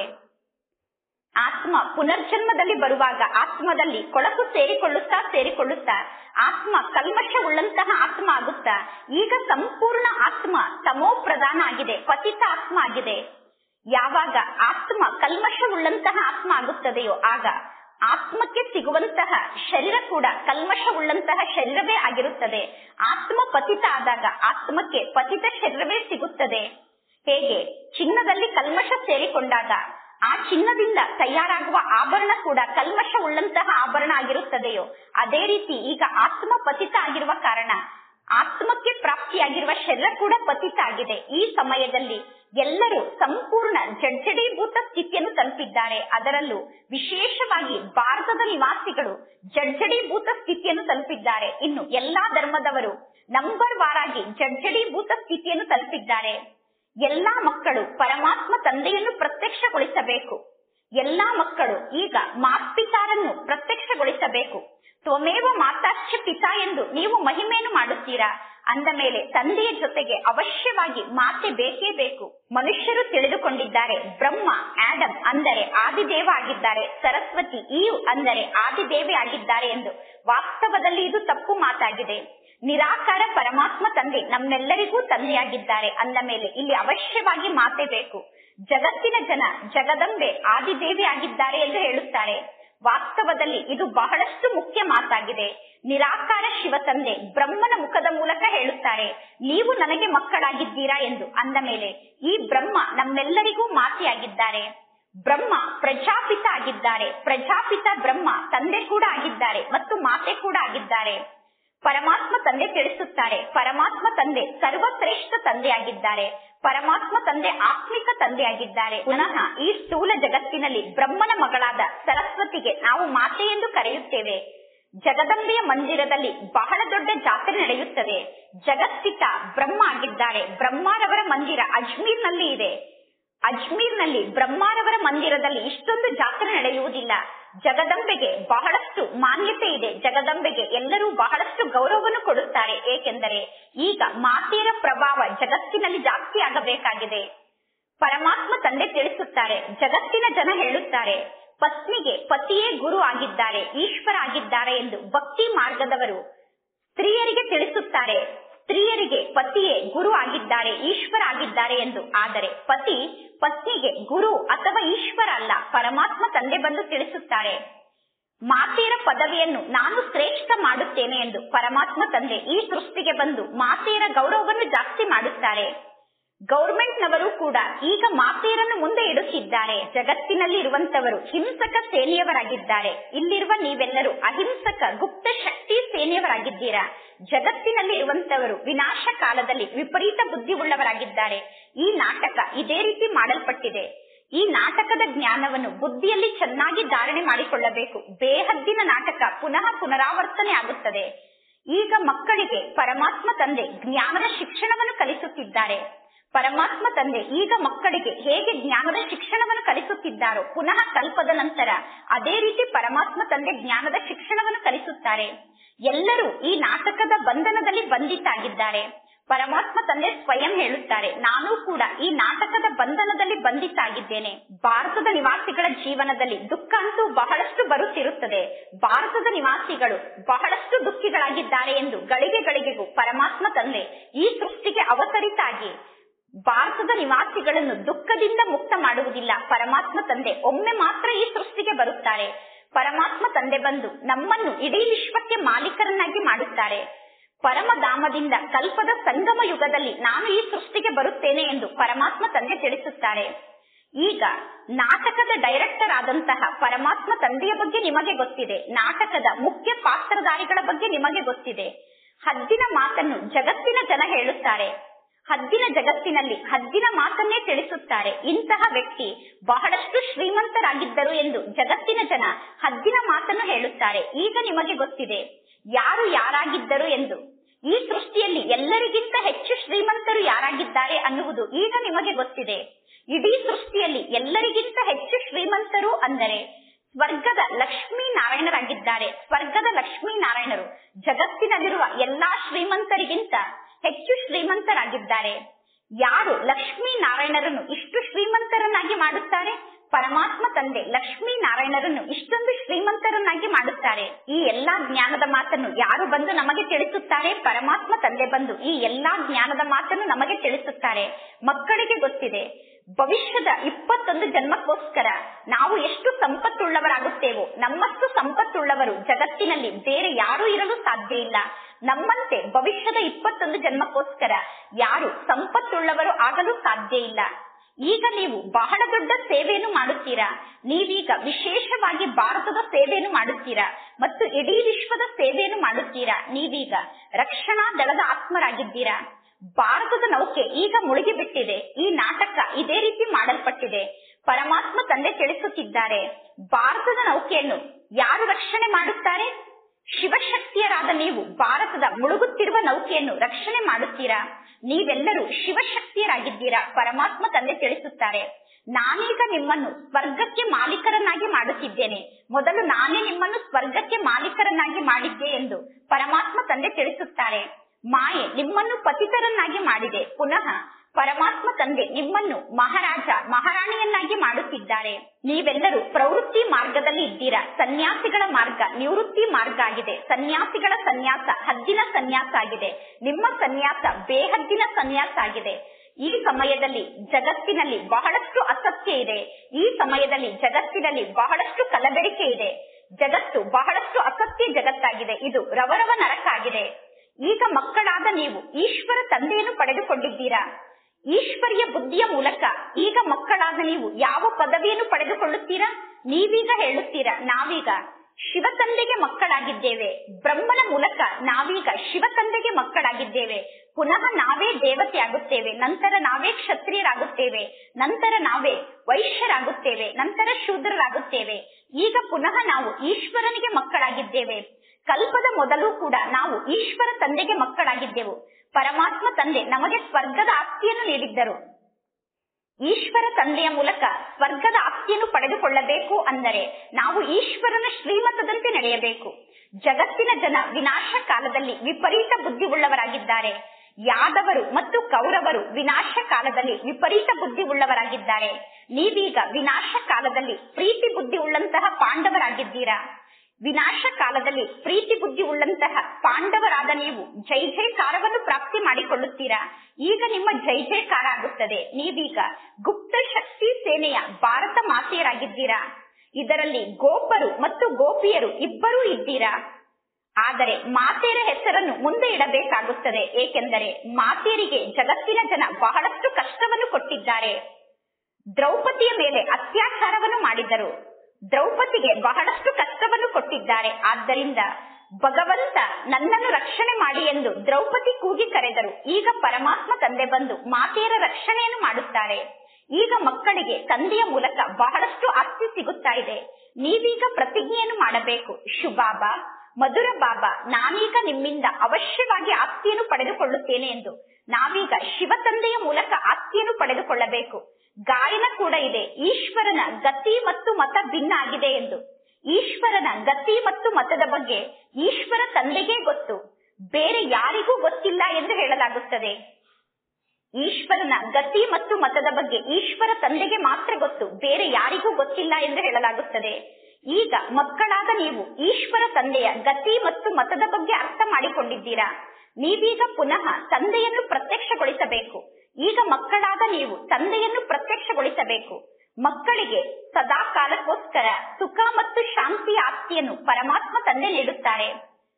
ಆತ್ಮ ಪುನರ್ಜನ್ಮದಲ್ಲಿ ಬರುವಾಗ ಆತ್ಮದಲ್ಲಿ ಕೊಳಕು ಸೇರಿಕೊಳ್ಳುತ್ತಾ ಸೇರಿಕೊಳ್ಳುತ್ತಾ ಆತ್ಮ ಕಲ್ಮಶವುಳ್ಳಂತಹ ಆತ್ಮ ಆಗುತ್ತಾ ಈಗ ಸಂಪೂರ್ಣ ಆತ್ಮ ತಮೋ ಪ್ರಧಾನ ಆಗಿದೆ ಪತಿತ ಆತ್ಮ ಆಗಿದೆ ಯಾವಾಗ ಆತ್ಮ ಕಲ್ಮಶವುಳ್ಳಂತಹ ಆತ್ಮ ಆಗುತ್ತದೆಯೋ ಆಗ ಆತ್ಮಕ್ಕೆ ಸಿಗುವಂತಹ ಶರೀರ ಕೂಡ ಕಲ್ಮಶವುಳ್ಳಂತಹ ಶರೀರವೇ ಆಗಿರುತ್ತದೆ ಆತ್ಮ ಪತಿತ ಆದಾಗ ಆತ್ಮಕ್ಕೆ ಪತಿತ ಶರೀರವೇ ಸಿಗುತ್ತದೆ ಹೇಗೆ ಚಿನ್ನದಲ್ಲಿ ಕಲ್ಮಶ ಸೇರಿಕೊಂಡಾಗ ಆ ಚಿನ್ನದಿಂದ ತಯಾರಾಗುವ ಆಭರಣ ಕೂಡ ಕಲ್ಮಶ ಉಳ್ಳಂತಹ ಆಭರಣ ಆಗಿರುತ್ತದೆಯೋ ಅದೇ ರೀತಿ ಈಗ ಆತ್ಮ ಪತಿತ ಆಗಿರುವ ಕಾರಣ ಆತ್ಮಕ್ಕೆ ಪ್ರಾಪ್ತಿಯಾಗಿರುವ ಶರೀರ ಕೂಡ ಪತಿತ ಆಗಿದೆ ಈ ಸಮಯದಲ್ಲಿ ಎಲ್ಲರೂ ಸಂಪೂರ್ಣ ಜಡ್ಜಡೀಭೂತ ಸ್ಥಿತಿಯನ್ನು ತಲುಪಿದ್ದಾರೆ ಅದರಲ್ಲೂ ವಿಶೇಷವಾಗಿ ಭಾರತದ ನಿವಾಸಿಗಳು ಜಡ್ಜಡೀಭೂತ ಸ್ಥಿತಿಯನ್ನು ತಲುಪಿದ್ದಾರೆ ಇನ್ನು ಎಲ್ಲಾ ಧರ್ಮದವರು ನಂಬರ್ ವಾರಾಗಿ ಜಡ್ಜಡೀಭೂತ ಸ್ಥಿತಿಯನ್ನು ತಲುಪಿದ್ದಾರೆ ಎಲ್ಲಾ ಮಕ್ಕಳು ಪರಮಾತ್ಮ ತಂದೆಯನ್ನು ಪ್ರತ್ಯಕ್ಷಗೊಳಿಸಬೇಕು ಎಲ್ಲಾ ಮಕ್ಕಳು ಈಗ ಮಾತ್ಪಿತಾರನ್ನು ಪ್ರತ್ಯಕ್ಷಗೊಳಿಸಬೇಕು ತ್ವಮೇವ ಮಾತಾಶ್ಚ ಪಿತಾ ಎಂದು ನೀವು ಮಹಿಮೆಯನ್ನು ಮಾಡುತ್ತೀರಾ ಅಂದ ಮೇಲೆ ತಂದೆಯ ಜೊತೆಗೆ ಅವಶ್ಯವಾಗಿ ಮಾತೆ ಬೇಕೇ ಬೇಕು ಮನುಷ್ಯರು ತಿಳಿದುಕೊಂಡಿದ್ದಾರೆ ಬ್ರಹ್ಮ ಆಡಮ್ ಅಂದರೆ ಆದಿದೇವ ಆಗಿದ್ದಾರೆ ಸರಸ್ವತಿ ಈಯು ಅಂದರೆ ಆದಿದೇವಿ ಆಗಿದ್ದಾರೆ ಎಂದು ವಾಸ್ತವದಲ್ಲಿ ಇದು ತಪ್ಪು ಮಾತಾಗಿದೆ ನಿರಾಕಾರ ಪರಮಾತ್ಮ ತಂದೆ ನಮ್ಮೆಲ್ಲರಿಗೂ ತಂದೆಯಾಗಿದ್ದಾರೆ ಅಂದ ಮೇಲೆ ಇಲ್ಲಿ ಅವಶ್ಯವಾಗಿ ಮಾತೆ ಬೇಕು ಜಗತ್ತಿನ ಜನ ಜಗದಂಬೆ ಆದಿದೇವಿ ಆಗಿದ್ದಾರೆ ಎಂದು ಹೇಳುತ್ತಾರೆ ವಾಸ್ತವದಲ್ಲಿ ಇದು ಬಹಳಷ್ಟು ಮುಖ್ಯ ಮಾತಾಗಿದೆ ನಿರಾಕಾರ ಶಿವ ತಂದೆ ಬ್ರಹ್ಮನ ಮುಖದ ಮೂಲಕ ಹೇಳುತ್ತಾರೆ ನೀವು ನನಗೆ ಮಕ್ಕಳಾಗಿದ್ದೀರಾ ಎಂದು ಅಂದ ಮೇಲೆ ಈ ಬ್ರಹ್ಮ ನಮ್ಮೆಲ್ಲರಿಗೂ ಮಾತೆಯಾಗಿದ್ದಾರೆ ಬ್ರಹ್ಮ ಪ್ರಜಾಪಿತ ಆಗಿದ್ದಾರೆ ಪ್ರಜಾಪಿತ ಬ್ರಹ್ಮ ತಂದೆ ಕೂಡ ಆಗಿದ್ದಾರೆ ಮತ್ತು ಮಾತೆ ಕೂಡ ಆಗಿದ್ದಾರೆ ಪರಮಾತ್ಮ ತಂದೆ ತಿಳಿಸುತ್ತಾರೆ ಪರಮಾತ್ಮ ತಂದೆ ಸರ್ವಶ್ರೇಷ್ಠ ತಂದೆಯಾಗಿದ್ದಾರೆ ಪರಮಾತ್ಮ ತಂದೆ ಆತ್ಮಿಕ ತಂದೆಯಾಗಿದ್ದಾರೆ ಪುನಃ ಈ ಸ್ಥೂಲ ಜಗತ್ತಿನಲ್ಲಿ ಬ್ರಹ್ಮನ ಮಗಳಾದ ಸರಸ್ವತಿಗೆ ನಾವು ಮಾತೆ ಎಂದು ಕರೆಯುತ್ತೇವೆ ಜಗದಂಬೆಯ ಮಂದಿರದಲ್ಲಿ ಬಹಳ ದೊಡ್ಡ ಜಾತ್ರೆ ನಡೆಯುತ್ತದೆ ಜಗತ್ತಿತ ಬ್ರಹ್ಮ ಆಗಿದ್ದಾರೆ ಬ್ರಹ್ಮಾರವರ ಮಂದಿರ ಅಜ್ಮೀರ್ನಲ್ಲಿ ಇದೆ ಅಜ್ಮೀರ್ನಲ್ಲಿ ಬ್ರಹ್ಮಾರವರ ಮಂದಿರದಲ್ಲಿ ಇಷ್ಟೊಂದು ಜಾತ್ರೆ ನಡೆಯುವುದಿಲ್ಲ ಜಗದಂಬೆಗೆ ಬಹಳಷ್ಟು ಮಾನ್ಯತೆ ಇದೆ ಜಗದಂಬೆಗೆ ಎಲ್ಲರೂ ಬಹಳಷ್ಟು ಗೌರವವನ್ನು ಕೊಡುತ್ತಾರೆ ಏಕೆಂದರೆ ಈಗ ಮಾತೆಯರ ಪ್ರಭಾವ ಜಗತ್ತಿನಲ್ಲಿ ಜಾಸ್ತಿ ಆಗಬೇಕಾಗಿದೆ ಪರಮಾತ್ಮ ತಂದೆ ತಿಳಿಸುತ್ತಾರೆ ಜಗತ್ತಿನ ಜನ ಹೇಳುತ್ತಾರೆ ಪತ್ನಿಗೆ ಪತಿಯೇ ಗುರು ಆಗಿದ್ದಾರೆ ಈಶ್ವರ ಆಗಿದ್ದಾರೆ ಎಂದು ಭಕ್ತಿ ಮಾರ್ಗದವರು ಸ್ತ್ರೀಯರಿಗೆ ತಿಳಿಸುತ್ತಾರೆ ಸ್ತ್ರೀಯರಿಗೆ ಪತಿಯೇ ಗುರು ಆಗಿದ್ದಾರೆ ಈಶ್ವರ ಆಗಿದ್ದಾರೆ ಎಂದು ಆದರೆ ಪತಿ ಪತ್ನಿಗೆ ಗುರು ಅಥವಾ ಈಶ್ವರ ಅಲ್ಲ ಪರಮಾತ್ಮ ತಂದೆ ಬಂದು ತಿಳಿಸುತ್ತಾರೆ ಮಾತೆಯರ ಪದವಿಯನ್ನು ನಾನು ಶ್ರೇಷ್ಠ ಮಾಡುತ್ತೇನೆ ಎಂದು ಪರಮಾತ್ಮ ತಂದೆ ಈ ಸೃಷ್ಟಿಗೆ ಬಂದು ಮಾತೆಯರ ಗೌರವವನ್ನು ಜಾಸ್ತಿ ಮಾಡುತ್ತಾರೆ ಗೌರ್ಮೆಂಟ್ ನವರು ಕೂಡ ಈಗ ಮಾತೆಯರನ್ನು ಮುಂದೆ ಇಡುತ್ತಿದ್ದಾರೆ ಜಗತ್ತಿನಲ್ಲಿ ಇರುವಂತವರು ಹಿಂಸಕ ಸೇನೆಯವರಾಗಿದ್ದಾರೆ ಇಲ್ಲಿರುವ ನೀವೆಲ್ಲರೂ ಅಹಿಂಸಕ ಗುಪ್ತ ಶಕ್ತಿ ಸೇನೆಯವರಾಗಿದ್ದೀರಾ ಜಗತ್ತಿನಲ್ಲಿ ಇರುವಂತವರು ವಿನಾಶ ಕಾಲದಲ್ಲಿ ವಿಪರೀತ ಬುದ್ಧಿ ಉಳ್ಳವರಾಗಿದ್ದಾರೆ ಈ ನಾಟಕ ಇದೇ ರೀತಿ ಮಾಡಲ್ಪಟ್ಟಿದೆ ಈ ನಾಟಕದ ಜ್ಞಾನವನ್ನು ಬುದ್ಧಿಯಲ್ಲಿ ಚೆನ್ನಾಗಿ ಧಾರಣೆ ಮಾಡಿಕೊಳ್ಳಬೇಕು ಬೇಹದ್ದಿನ ನಾಟಕ ಪುನಃ ಪುನರಾವರ್ತನೆ ಆಗುತ್ತದೆ ಈಗ ಮಕ್ಕಳಿಗೆ ಪರಮಾತ್ಮ ತಂದೆ ಜ್ಞಾನದ ಶಿಕ್ಷಣವನ್ನು ಕಲಿಸುತ್ತಿದ್ದಾರೆ ಪರಮಾತ್ಮ ತಂದೆ ಈಗ ಮಕ್ಕಳಿಗೆ ಹೇಗೆ ಜ್ಞಾನದ ಶಿಕ್ಷಣವನ್ನು ಕಲಿಸುತ್ತಿದ್ದಾರೋ ಪುನಃ ಕಲ್ಪದ ನಂತರ ಅದೇ ರೀತಿ ಪರಮಾತ್ಮ ತಂದೆ ಜ್ಞಾನದ ಶಿಕ್ಷಣವನ್ನು ಕಲಿಸುತ್ತಾರೆ ಎಲ್ಲರೂ ಈ ನಾಟಕದ ಬಂಧನದಲ್ಲಿ ಬಂಧಿತಾಗಿದ್ದಾರೆ ಪರಮಾತ್ಮ ತಂದೆ ಸ್ವಯಂ ಹೇಳುತ್ತಾರೆ ನಾನು ಕೂಡ ಈ ನಾಟಕದ ಬಂಧನದಲ್ಲಿ ಬಂಧಿತಾಗಿದ್ದೇನೆ ಭಾರತದ ನಿವಾಸಿಗಳ ಜೀವನದಲ್ಲಿ ದುಃಖ ಅಂತೂ ಬಹಳಷ್ಟು ಬರುತ್ತಿರುತ್ತದೆ ಭಾರತದ ನಿವಾಸಿಗಳು ಬಹಳಷ್ಟು ದುಃಖಿಗಳಾಗಿದ್ದಾರೆ ಎಂದು ಗಳಿಗೆ ಗಳಿಗೆಗೂ ಪರಮಾತ್ಮ ತಂದೆ ಈ ಸೃಷ್ಟಿಗೆ ಅವತರಿತಾಗಿ ಭಾರತದ ನಿವಾಸಿಗಳನ್ನು ದುಃಖದಿಂದ ಮುಕ್ತ ಮಾಡುವುದಿಲ್ಲ ಪರಮಾತ್ಮ ತಂದೆ ಒಮ್ಮೆ ಮಾತ್ರ ಈ ಸೃಷ್ಟಿಗೆ ಬರುತ್ತಾರೆ ಪರಮಾತ್ಮ ತಂದೆ ಬಂದು ನಮ್ಮನ್ನು ಇಡೀ ವಿಶ್ವಕ್ಕೆ ಮಾಲೀಕರನ್ನಾಗಿ ಮಾಡುತ್ತಾರೆ ಪರಮಧಾಮದಿಂದ ಕಲ್ಪದ ಸಂಗಮ ಯುಗದಲ್ಲಿ ನಾನು ಈ ಸೃಷ್ಟಿಗೆ ಬರುತ್ತೇನೆ ಎಂದು ಪರಮಾತ್ಮ ತಂದೆ ತಿಳಿಸುತ್ತಾರೆ ಈಗ ನಾಟಕದ ಡೈರೆಕ್ಟರ್ ಆದಂತಹ ಪರಮಾತ್ಮ ತಂದೆಯ ಬಗ್ಗೆ ನಿಮಗೆ ಗೊತ್ತಿದೆ ನಾಟಕದ ಮುಖ್ಯ ಪಾತ್ರಧಾರಿಗಳ ಬಗ್ಗೆ ನಿಮಗೆ ಗೊತ್ತಿದೆ ಹದ್ದಿನ ಮಾತನ್ನು ಜಗತ್ತಿನ ಜನ ಹೇಳುತ್ತಾರೆ ಹದ್ದಿನ ಜಗತ್ತಿನಲ್ಲಿ ಹದ್ದಿನ ಮಾತನ್ನೇ ತಿಳಿಸುತ್ತಾರೆ ಇಂತಹ ವ್ಯಕ್ತಿ ಬಹಳಷ್ಟು ಶ್ರೀಮಂತರಾಗಿದ್ದರು ಎಂದು ಜಗತ್ತಿನ ಜನ ಹದ್ದಿನ ಮಾತನ್ನು ಹೇಳುತ್ತಾರೆ ಈಗ ನಿಮಗೆ ಗೊತ್ತಿದೆ ಯಾರು ಯಾರಾಗಿದ್ದರು ಎಂದು ಈ ಸೃಷ್ಟಿಯಲ್ಲಿ ಎಲ್ಲರಿಗಿಂತ ಹೆಚ್ಚು ಶ್ರೀಮಂತರು ಯಾರಾಗಿದ್ದಾರೆ ಅನ್ನುವುದು ಈಗ ನಿಮಗೆ ಗೊತ್ತಿದೆ ಇಡೀ ಸೃಷ್ಟಿಯಲ್ಲಿ ಎಲ್ಲರಿಗಿಂತ ಹೆಚ್ಚು ಶ್ರೀಮಂತರು ಅಂದರೆ ಸ್ವರ್ಗದ ಲಕ್ಷ್ಮೀ ನಾರಾಯಣರಾಗಿದ್ದಾರೆ ಸ್ವರ್ಗದ ಲಕ್ಷ್ಮೀ ನಾರಾಯಣರು ಜಗತ್ತಿನಲ್ಲಿರುವ ಎಲ್ಲಾ ಶ್ರೀಮಂತರಿಗಿಂತ ಹೆಚ್ಚು ಶ್ರೀಮಂತರಾಗಿದ್ದಾರೆ ಯಾರು ಲಕ್ಷ್ಮೀ ನಾರಾಯಣರನ್ನು ಇಷ್ಟು ಶ್ರೀಮಂತರನ್ನಾಗಿ ಮಾಡುತ್ತಾರೆ ಪರಮಾತ್ಮ ತಂದೆ ಲಕ್ಷ್ಮೀ ನಾರಾಯಣರನ್ನು ಇಷ್ಟೊಂದು ಶ್ರೀಮಂತರನ್ನಾಗಿ ಮಾಡುತ್ತಾರೆ ಈ ಎಲ್ಲಾ ಜ್ಞಾನದ ಮಾತನ್ನು ಯಾರು ಬಂದು ನಮಗೆ ತಿಳಿಸುತ್ತಾರೆ ಪರಮಾತ್ಮ ತಂದೆ ಬಂದು ಈ ಎಲ್ಲಾ ಜ್ಞಾನದ ಮಾತನ್ನು ನಮಗೆ ತಿಳಿಸುತ್ತಾರೆ ಮಕ್ಕಳಿಗೆ ಗೊತ್ತಿದೆ ಭವಿಷ್ಯದ ಇಪ್ಪತ್ತೊಂದು ಜನ್ಮಕ್ಕೋಸ್ಕರ ನಾವು ಎಷ್ಟು ಸಂಪತ್ತುಳ್ಳವರಾಗುತ್ತೇವೋ ನಮ್ಮಷ್ಟು ಸಂಪತ್ತುಳ್ಳವರು ಜಗತ್ತಿನಲ್ಲಿ ಬೇರೆ ಯಾರೂ ಇರಲು ಸಾಧ್ಯ ಇಲ್ಲ ನಮ್ಮಂತೆ ಭವಿಷ್ಯದ ಇಪ್ಪತ್ತೊಂದು ಜನ್ಮಕ್ಕೋಸ್ಕರ ಯಾರು ಸಂಪತ್ತುಳ್ಳವರು ಆಗಲು ಸಾಧ್ಯ ಇಲ್ಲ ಈಗ ನೀವು ಬಹಳ ದೊಡ್ಡ ಸೇವೆಯನ್ನು ಮಾಡುತ್ತೀರಾ ನೀವೀಗ ವಿಶೇಷವಾಗಿ ಭಾರತದ ಸೇವೆಯನ್ನು ಮಾಡುತ್ತೀರಾ ಮತ್ತು ಇಡೀ ವಿಶ್ವದ ಸೇವೆಯನ್ನು ಮಾಡುತ್ತೀರಾ ನೀವೀಗ ರಕ್ಷಣಾ ದಳದ ಆತ್ಮರಾಗಿದ್ದೀರಾ ಭಾರತದ ನೌಕೆ ಈಗ ಮುಳುಗಿ ಬಿಟ್ಟಿದೆ ಈ ನಾಟಕ ಇದೇ ರೀತಿ ಮಾಡಲ್ಪಟ್ಟಿದೆ ಪರಮಾತ್ಮ ತಂದೆ ತಿಳಿಸುತ್ತಿದ್ದಾರೆ ಭಾರತದ ನೌಕೆಯನ್ನು ಯಾರು ರಕ್ಷಣೆ ಮಾಡುತ್ತಾರೆ ಶಿವಶಕ್ತಿಯರಾದ ನೀವು ಭಾರತದ ಮುಳುಗುತ್ತಿರುವ ನೌಕೆಯನ್ನು ರಕ್ಷಣೆ ಮಾಡುತ್ತೀರಾ ನೀವೆಲ್ಲರೂ ಶಿವಶಕ್ತಿಯರಾಗಿದ್ದೀರಾ ಪರಮಾತ್ಮ ತಂದೆ ತಿಳಿಸುತ್ತಾರೆ ನಾನೀಗ ನಿಮ್ಮನ್ನು ಸ್ವರ್ಗಕ್ಕೆ ಮಾಲೀಕರನ್ನಾಗಿ ಮಾಡುತ್ತಿದ್ದೇನೆ ಮೊದಲು ನಾನೇ ನಿಮ್ಮನ್ನು ಸ್ವರ್ಗಕ್ಕೆ ಮಾಲೀಕರನ್ನಾಗಿ ಮಾಡಿದ್ದೆ ಎಂದು ಪರಮಾತ್ಮ ತಂದೆ ತಿಳಿಸುತ್ತಾರೆ ಮಾಯೆ ನಿಮ್ಮನ್ನು ಪತಿತರನ್ನಾಗಿ ಮಾಡಿದೆ ಪುನಃ ಪರಮಾತ್ಮ ತಂದೆ ನಿಮ್ಮನ್ನು ಮಹಾರಾಜ ಮಹಾರಾಣಿಯನ್ನಾಗಿ ಮಾಡುತ್ತಿದ್ದಾರೆ ನೀವೆಲ್ಲರೂ ಪ್ರವೃತ್ತಿ ಮಾರ್ಗದಲ್ಲಿ ಇದ್ದೀರಾ ಸನ್ಯಾಸಿಗಳ ಮಾರ್ಗ ನಿವೃತ್ತಿ ಮಾರ್ಗ ಆಗಿದೆ ಸನ್ಯಾಸಿಗಳ ಸನ್ಯಾಸ ಹದ್ದಿನ ಸನ್ಯಾಸ ಆಗಿದೆ ನಿಮ್ಮ ಸನ್ಯಾಸ ಬೇಹದ್ದಿನ ಸನ್ಯಾಸ ಆಗಿದೆ ಈ ಸಮಯದಲ್ಲಿ ಜಗತ್ತಿನಲ್ಲಿ ಬಹಳಷ್ಟು ಅಸತ್ಯ ಇದೆ ಈ ಸಮಯದಲ್ಲಿ ಜಗತ್ತಿನಲ್ಲಿ ಬಹಳಷ್ಟು ಕಲಬೆರಿಕೆ ಇದೆ ಜಗತ್ತು ಬಹಳಷ್ಟು ಅಸತ್ಯ ಜಗತ್ತಾಗಿದೆ ಇದು ರವರವ ನರಕ ಆಗಿದೆ ಈಗ ಮಕ್ಕಳಾದ ನೀವು ಈಶ್ವರ ತಂದೆಯನ್ನು ಪಡೆದುಕೊಂಡಿದ್ದೀರಾ ಈಶ್ವರ್ಯ ಬುದ್ಧಿಯ ಮೂಲಕ ಈಗ ಮಕ್ಕಳಾದ ನೀವು ಯಾವ ಪದವಿಯನ್ನು ಪಡೆದುಕೊಳ್ಳುತ್ತೀರಾ ನೀವೀಗ ಹೇಳುತ್ತೀರಾ ನಾವೀಗ ಶಿವತಂದೆಗೆ ಮಕ್ಕಳಾಗಿದ್ದೇವೆ ಬ್ರಹ್ಮನ ಮೂಲಕ ನಾವೀಗ ಶಿವತಂದೆಗೆ ಮಕ್ಕಳಾಗಿದ್ದೇವೆ ಪುನಃ ನಾವೇ ದೇವತೆ ಆಗುತ್ತೇವೆ ನಂತರ ನಾವೇ ಕ್ಷತ್ರಿಯರಾಗುತ್ತೇವೆ ನಂತರ ನಾವೇ ವೈಶ್ಯರಾಗುತ್ತೇವೆ ನಂತರ ಶೂದ್ರರಾಗುತ್ತೇವೆ ಈಗ ಪುನಃ ನಾವು ಈಶ್ವರನಿಗೆ ಮಕ್ಕಳಾಗಿದ್ದೇವೆ ಕಲ್ಪದ ಮೊದಲು ಕೂಡ ನಾವು ಈಶ್ವರ ತಂದೆಗೆ ಮಕ್ಕಳಾಗಿದ್ದೆವು ಪರಮಾತ್ಮ ತಂದೆ ನಮಗೆ ಸ್ವರ್ಗದ ಆಸ್ತಿಯನ್ನು ನೀಡಿದ್ದರು ಈಶ್ವರ ತಂದೆಯ ಮೂಲಕ ಸ್ವರ್ಗದ ಆಸ್ತಿಯನ್ನು ಪಡೆದುಕೊಳ್ಳಬೇಕು ಅಂದರೆ ನಾವು ಈಶ್ವರನ ಶ್ರೀಮತದಂತೆ ನಡೆಯಬೇಕು ಜಗತ್ತಿನ ಜನ ವಿನಾಶ ಕಾಲದಲ್ಲಿ ವಿಪರೀತ ಬುದ್ಧಿ ಉಳ್ಳವರಾಗಿದ್ದಾರೆ ಯಾದವರು ಮತ್ತು ಕೌರವರು ವಿನಾಶ ಕಾಲದಲ್ಲಿ ವಿಪರೀತ ಬುದ್ಧಿ ಉಳ್ಳವರಾಗಿದ್ದಾರೆ ನೀವೀಗ ವಿನಾಶ ಕಾಲದಲ್ಲಿ ಪ್ರೀತಿ ಬುದ್ಧಿ ಉಳ್ಳಂತಹ ಪಾಂಡವರಾಗಿದ್ದೀರಾ ವಿನಾಶ ಕಾಲದಲ್ಲಿ ಪ್ರೀತಿ ಬುದ್ಧಿ ಉಳ್ಳಂತಹ ಪಾಂಡವರಾದ ನೀವು ಜೈ ಜೈಕಾರವನ್ನು ಪ್ರಾಪ್ತಿ ಮಾಡಿಕೊಳ್ಳುತ್ತೀರಾ ಈಗ ನಿಮ್ಮ ಜೈ ಜೈಕಾರ ಆಗುತ್ತದೆ ನೀವೀಗ ಗುಪ್ತ ಶಕ್ತಿ ಸೇನೆಯ ಭಾರತ ಮಾತೆಯರಾಗಿದ್ದೀರಾ ಇದರಲ್ಲಿ ಗೋಪರು ಮತ್ತು ಗೋಪಿಯರು ಇಬ್ಬರೂ ಇದ್ದೀರಾ ಆದರೆ ಮಾತೆಯರ ಹೆಸರನ್ನು ಮುಂದೆ ಇಡಬೇಕಾಗುತ್ತದೆ ಏಕೆಂದರೆ ಮಾತೆಯರಿಗೆ ಜಗತ್ತಿನ ಜನ ಬಹಳಷ್ಟು ಕಷ್ಟವನ್ನು ಕೊಟ್ಟಿದ್ದಾರೆ ದ್ರೌಪದಿಯ ಮೇಲೆ ಅತ್ಯಾಚಾರವನ್ನು ಮಾಡಿದರು ದ್ರೌಪದಿಗೆ ಬಹಳಷ್ಟು ಕಷ್ಟವನ್ನು ಕೊಟ್ಟಿದ್ದಾರೆ ಆದ್ದರಿಂದ ಭಗವಂತ ನನ್ನನ್ನು ರಕ್ಷಣೆ ಮಾಡಿ ಎಂದು ದ್ರೌಪದಿ ಕೂಗಿ ಕರೆದರು ಈಗ ಪರಮಾತ್ಮ ತಂದೆ ಬಂದು ಮಾತೆಯರ ರಕ್ಷಣೆಯನ್ನು ಮಾಡುತ್ತಾರೆ ಈಗ ಮಕ್ಕಳಿಗೆ ತಂದೆಯ ಮೂಲಕ ಬಹಳಷ್ಟು ಆಸ್ತಿ ಸಿಗುತ್ತಾ ಇದೆ ನೀವೀಗ ಪ್ರತಿಜ್ಞೆಯನ್ನು ಮಾಡಬೇಕು ಶುಭಾಬಾ ಮಧುರ ಬಾಬಾ ನಾನೀಗ ನಿಮ್ಮಿಂದ ಅವಶ್ಯವಾಗಿ ಆಸ್ತಿಯನ್ನು ಪಡೆದುಕೊಳ್ಳುತ್ತೇನೆ ಎಂದು ನಾವೀಗ ಶಿವ ತಂದೆಯ ಮೂಲಕ ಆಸ್ತಿಯನ್ನು ಪಡೆದುಕೊಳ್ಳಬೇಕು ಗಾಯನ ಕೂಡ ಇದೆ ಈಶ್ವರನ ಗತಿ ಮತ್ತು ಮತ ಭಿನ್ನ ಆಗಿದೆ ಎಂದು ಈಶ್ವರನ ಗತಿ ಮತ್ತು ಮತದ ಬಗ್ಗೆ ಈಶ್ವರ ತಂದೆಗೆ ಗೊತ್ತು ಬೇರೆ ಯಾರಿಗೂ ಗೊತ್ತಿಲ್ಲ ಎಂದು ಹೇಳಲಾಗುತ್ತದೆ ಈಶ್ವರನ ಗತಿ ಮತ್ತು ಮತದ ಬಗ್ಗೆ ಈಶ್ವರ ತಂದೆಗೆ ಮಾತ್ರ ಗೊತ್ತು ಬೇರೆ ಯಾರಿಗೂ ಗೊತ್ತಿಲ್ಲ ಎಂದು ಹೇಳಲಾಗುತ್ತದೆ ಈಗ ಮಕ್ಕಳಾದ ನೀವು ಈಶ್ವರ ತಂದೆಯ ಗತಿ ಮತ್ತು ಮತದ ಬಗ್ಗೆ ಅರ್ಥ ಮಾಡಿಕೊಂಡಿದ್ದೀರಾ ನೀವೀಗ ಪುನಃ ತಂದೆಯನ್ನು ಪ್ರತ್ಯಕ್ಷಗೊಳಿಸಬೇಕು ಈಗ ಮಕ್ಕಳಾದ ನೀವು ತಂದೆಯನ್ನು ಪ್ರತ್ಯಕ್ಷಗೊಳಿಸಬೇಕು ಮಕ್ಕಳಿಗೆ ಸದಾ ಕಾಲಕ್ಕೋಸ್ಕರ ಸುಖ ಮತ್ತು ಶಾಂತಿಯ ಆಸ್ತಿಯನ್ನು ಪರಮಾತ್ಮ ತಂದೆ ನೀಡುತ್ತಾರೆ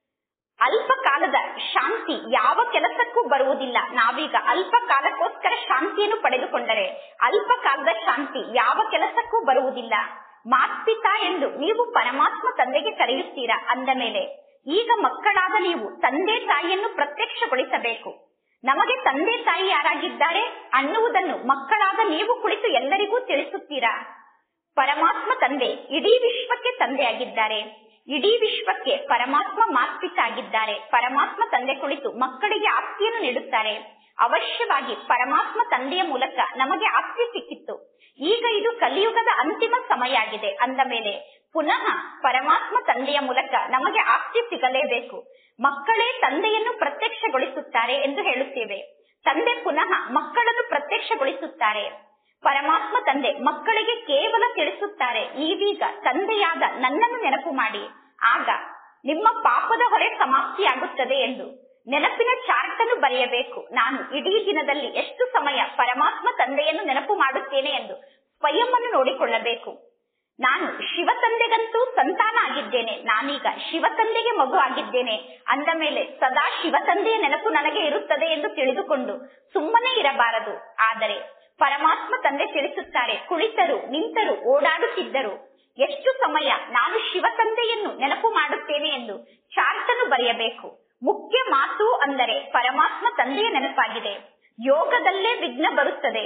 ಅಲ್ಪ ಕಾಲದ ಶಾಂತಿ ಯಾವ ಕೆಲಸಕ್ಕೂ ಬರುವುದಿಲ್ಲ ನಾವೀಗ ಅಲ್ಪ ಕಾಲಕ್ಕೋಸ್ಕರ ಶಾಂತಿಯನ್ನು ಪಡೆದುಕೊಂಡರೆ ಅಲ್ಪ ಕಾಲದ ಶಾಂತಿ ಯಾವ ಕೆಲಸಕ್ಕೂ ಬರುವುದಿಲ್ಲ ಮಾತ್ಪಿತಾ ಎಂದು ನೀವು ಪರಮಾತ್ಮ ತಂದೆಗೆ ಕರೆಯುತ್ತೀರಾ ಅಂದ ಮೇಲೆ ಈಗ ಮಕ್ಕಳಾದ ನೀವು ತಂದೆ ತಾಯಿಯನ್ನು ಪ್ರತ್ಯಕ್ಷಗೊಳಿಸಬೇಕು ನಮಗೆ ತಂದೆ ತಾಯಿ ಯಾರಾಗಿದ್ದಾರೆ ಅನ್ನುವುದನ್ನು ಮಕ್ಕಳಾದ ನೀವು ಕುಳಿತು ಎಲ್ಲರಿಗೂ ತಿಳಿಸುತ್ತೀರಾ ಪರಮಾತ್ಮ ತಂದೆ ಇಡೀ ವಿಶ್ವಕ್ಕೆ ತಂದೆಯಾಗಿದ್ದಾರೆ ಇಡೀ ವಿಶ್ವಕ್ಕೆ ಪರಮಾತ್ಮ ಮಾತ್ಪಿತ ಆಗಿದ್ದಾರೆ ಪರಮಾತ್ಮ ತಂದೆ ಕುಳಿತು ಮಕ್ಕಳಿಗೆ ಆಸ್ತಿಯನ್ನು ನೀಡುತ್ತಾರೆ ಅವಶ್ಯವಾಗಿ ಪರಮಾತ್ಮ ತಂದೆಯ ಮೂಲಕ ನಮಗೆ ಆಸ್ತಿ ಸಿಕ್ಕಿತ್ತು ಈಗ ಇದು ಕಲಿಯುಗದ ಅಂತಿಮ ಸಮಯ ಆಗಿದೆ ಅಂದ ಮೇಲೆ ಪುನಃ ಪರಮಾತ್ಮ ತಂದೆಯ ಮೂಲಕ ನಮಗೆ ಆಸ್ತಿ ಸಿಗಲೇಬೇಕು ಮಕ್ಕಳೇ ತಂದೆಯನ್ನು ಪ್ರತ್ಯಕ್ಷಗೊಳಿಸುತ್ತಾರೆ ಎಂದು ಹೇಳುತ್ತೇವೆ ತಂದೆ ಪುನಃ ಮಕ್ಕಳನ್ನು ಪ್ರತ್ಯಕ್ಷಗೊಳಿಸುತ್ತಾರೆ ಪರಮಾತ್ಮ ತಂದೆ ಮಕ್ಕಳಿಗೆ ಕೇವಲ ತಿಳಿಸುತ್ತಾರೆ ಈವೀಗ ತಂದೆಯಾದ ನನ್ನನ್ನು ನೆನಪು ಮಾಡಿ ಆಗ ನಿಮ್ಮ ಪಾಪದ ಹೊರೆ ಸಮಾಪ್ತಿಯಾಗುತ್ತದೆ ಎಂದು ನೆನಪಿನ ಚಾರ್ಟ್ ಅನ್ನು ಬರೆಯಬೇಕು ನಾನು ಇಡೀ ದಿನದಲ್ಲಿ ಎಷ್ಟು ಸಮಯ ಪರಮಾತ್ಮ ತಂದೆಯನ್ನು ನೆನಪು ಮಾಡುತ್ತೇನೆ ಎಂದು ಸ್ವಯಂ ಅನ್ನು ನೋಡಿಕೊಳ್ಳಬೇಕು ನಾನು ಶಿವ ತಂದೆಗಂತೂ ಸಂತಾನ ಆಗಿದ್ದೇನೆ ನಾನೀಗ ಶಿವ ತಂದೆಗೆ ಮಗು ಆಗಿದ್ದೇನೆ ಅಂದ ಮೇಲೆ ಸದಾ ಶಿವ ತಂದೆಯ ನೆನಪು ನನಗೆ ಇರುತ್ತದೆ ಎಂದು ತಿಳಿದುಕೊಂಡು ಸುಮ್ಮನೆ ಇರಬಾರದು ಆದರೆ ಪರಮಾತ್ಮ ತಂದೆ ತಿಳಿಸುತ್ತಾರೆ ಕುಳಿತರು ನಿಂತರು ಓಡಾಡುತ್ತಿದ್ದರು ಎಷ್ಟು ಸಮಯ ನಾನು ಶಿವ ತಂದೆಯನ್ನು ನೆನಪು ಮಾಡುತ್ತೇನೆ ಎಂದು ಚಾರ್ಟ್ ಅನ್ನು ಬರೆಯಬೇಕು ಮುಖ್ಯ ಮಾತು ಅಂದರೆ ಪರಮಾತ್ಮ ತಂದೆಯ ನೆನಪಾಗಿದೆ ಯೋಗದಲ್ಲೇ ವಿಘ್ನ ಬರುತ್ತದೆ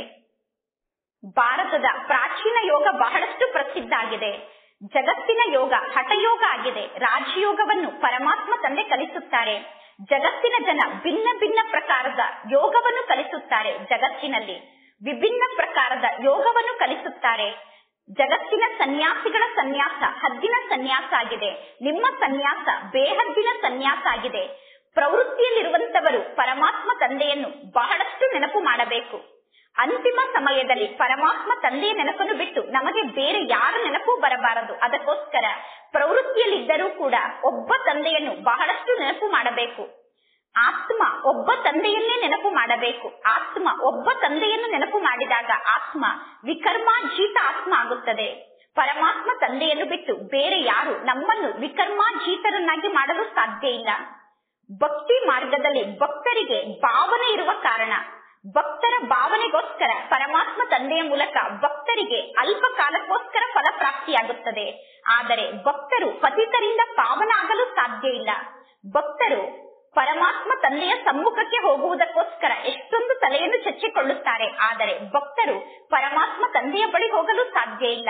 ಭಾರತದ ಪ್ರಾಚೀನ ಯೋಗ ಬಹಳಷ್ಟು ಪ್ರಸಿದ್ಧ ಆಗಿದೆ ಜಗತ್ತಿನ ಯೋಗ ಹಠಯೋಗ ಆಗಿದೆ ರಾಜಯೋಗವನ್ನು ಪರಮಾತ್ಮ ತಂದೆ ಕಲಿಸುತ್ತಾರೆ ಜಗತ್ತಿನ ಜನ ಭಿನ್ನ ಭಿನ್ನ ಪ್ರಕಾರದ ಯೋಗವನ್ನು ಕಲಿಸುತ್ತಾರೆ ಜಗತ್ತಿನಲ್ಲಿ ವಿಭಿನ್ನ ಪ್ರಕಾರದ ಯೋಗವನ್ನು ಕಲಿಸುತ್ತಾರೆ ಜಗತ್ತಿನ ಸನ್ಯಾಸಿಗಳ ಸನ್ಯಾಸ ಹದ್ದಿನ ಸನ್ಯಾಸ ಆಗಿದೆ ನಿಮ್ಮ ಸನ್ಯಾಸ ಬೇಹದ್ದಿನ ಸನ್ಯಾಸ ಆಗಿದೆ ಪ್ರವೃತ್ತಿಯಲ್ಲಿರುವಂತವರು ಪರಮಾತ್ಮ ತಂದೆಯನ್ನು ಬಹಳಷ್ಟು ನೆನಪು ಮಾಡಬೇಕು ಅಂತಿಮ ಸಮಯದಲ್ಲಿ ಪರಮಾತ್ಮ ತಂದೆಯ ನೆನಪನ್ನು ಬಿಟ್ಟು ನಮಗೆ ಬೇರೆ ಯಾರ ನೆನಪು ಬರಬಾರದು ಅದಕ್ಕೋಸ್ಕರ ಪ್ರವೃತ್ತಿಯಲ್ಲಿದ್ದರೂ ಕೂಡ ಒಬ್ಬ ತಂದೆಯನ್ನು ಬಹಳಷ್ಟು ನೆನಪು ಮಾಡಬೇಕು ಆತ್ಮ ಒಬ್ಬ ತಂದೆಯನ್ನೇ ನೆನಪು ಮಾಡಬೇಕು ಆತ್ಮ ಒಬ್ಬ ತಂದೆಯನ್ನು ನೆನಪು ಮಾಡಿದಾಗ ಆತ್ಮ ವಿಕರ್ಮಾಜೀತ ಆತ್ಮ ಆಗುತ್ತದೆ ಪರಮಾತ್ಮ ತಂದೆಯನ್ನು ಬಿಟ್ಟು ಬೇರೆ ಯಾರು ನಮ್ಮನ್ನು ವಿಕರ್ಮಾಜೀತರನ್ನಾಗಿ ಮಾಡಲು ಸಾಧ್ಯ ಇಲ್ಲ ಭಕ್ತಿ ಮಾರ್ಗದಲ್ಲಿ ಭಕ್ತರಿಗೆ ಭಾವನೆ ಇರುವ ಕಾರಣ ಭಕ್ತರ ಭಾವನೆಗೋಸ್ಕರ ಪರಮಾತ್ಮ ತಂದೆಯ ಮೂಲಕ ಭಕ್ತರಿಗೆ ಅಲ್ಪ ಕಾಲಕ್ಕೋಸ್ಕರ ಫಲ ಪ್ರಾಪ್ತಿಯಾಗುತ್ತದೆ ಆದರೆ ಭಕ್ತರು ಪತಿತರಿಂದ ಪಾವನ ಆಗಲು ಸಾಧ್ಯ ಇಲ್ಲ ಭಕ್ತರು ಪರಮಾತ್ಮ ತಂದೆಯ ಸಮ್ಮುಖಕ್ಕೆ ಹೋಗುವುದಕ್ಕೋಸ್ಕರ ಎಷ್ಟೊಂದು ತಲೆಯನ್ನು ಚಚ್ಚಿಕೊಳ್ಳುತ್ತಾರೆ ಆದರೆ ಭಕ್ತರು ಪರಮಾತ್ಮ ತಂದೆಯ ಬಳಿ ಹೋಗಲು ಸಾಧ್ಯ ಇಲ್ಲ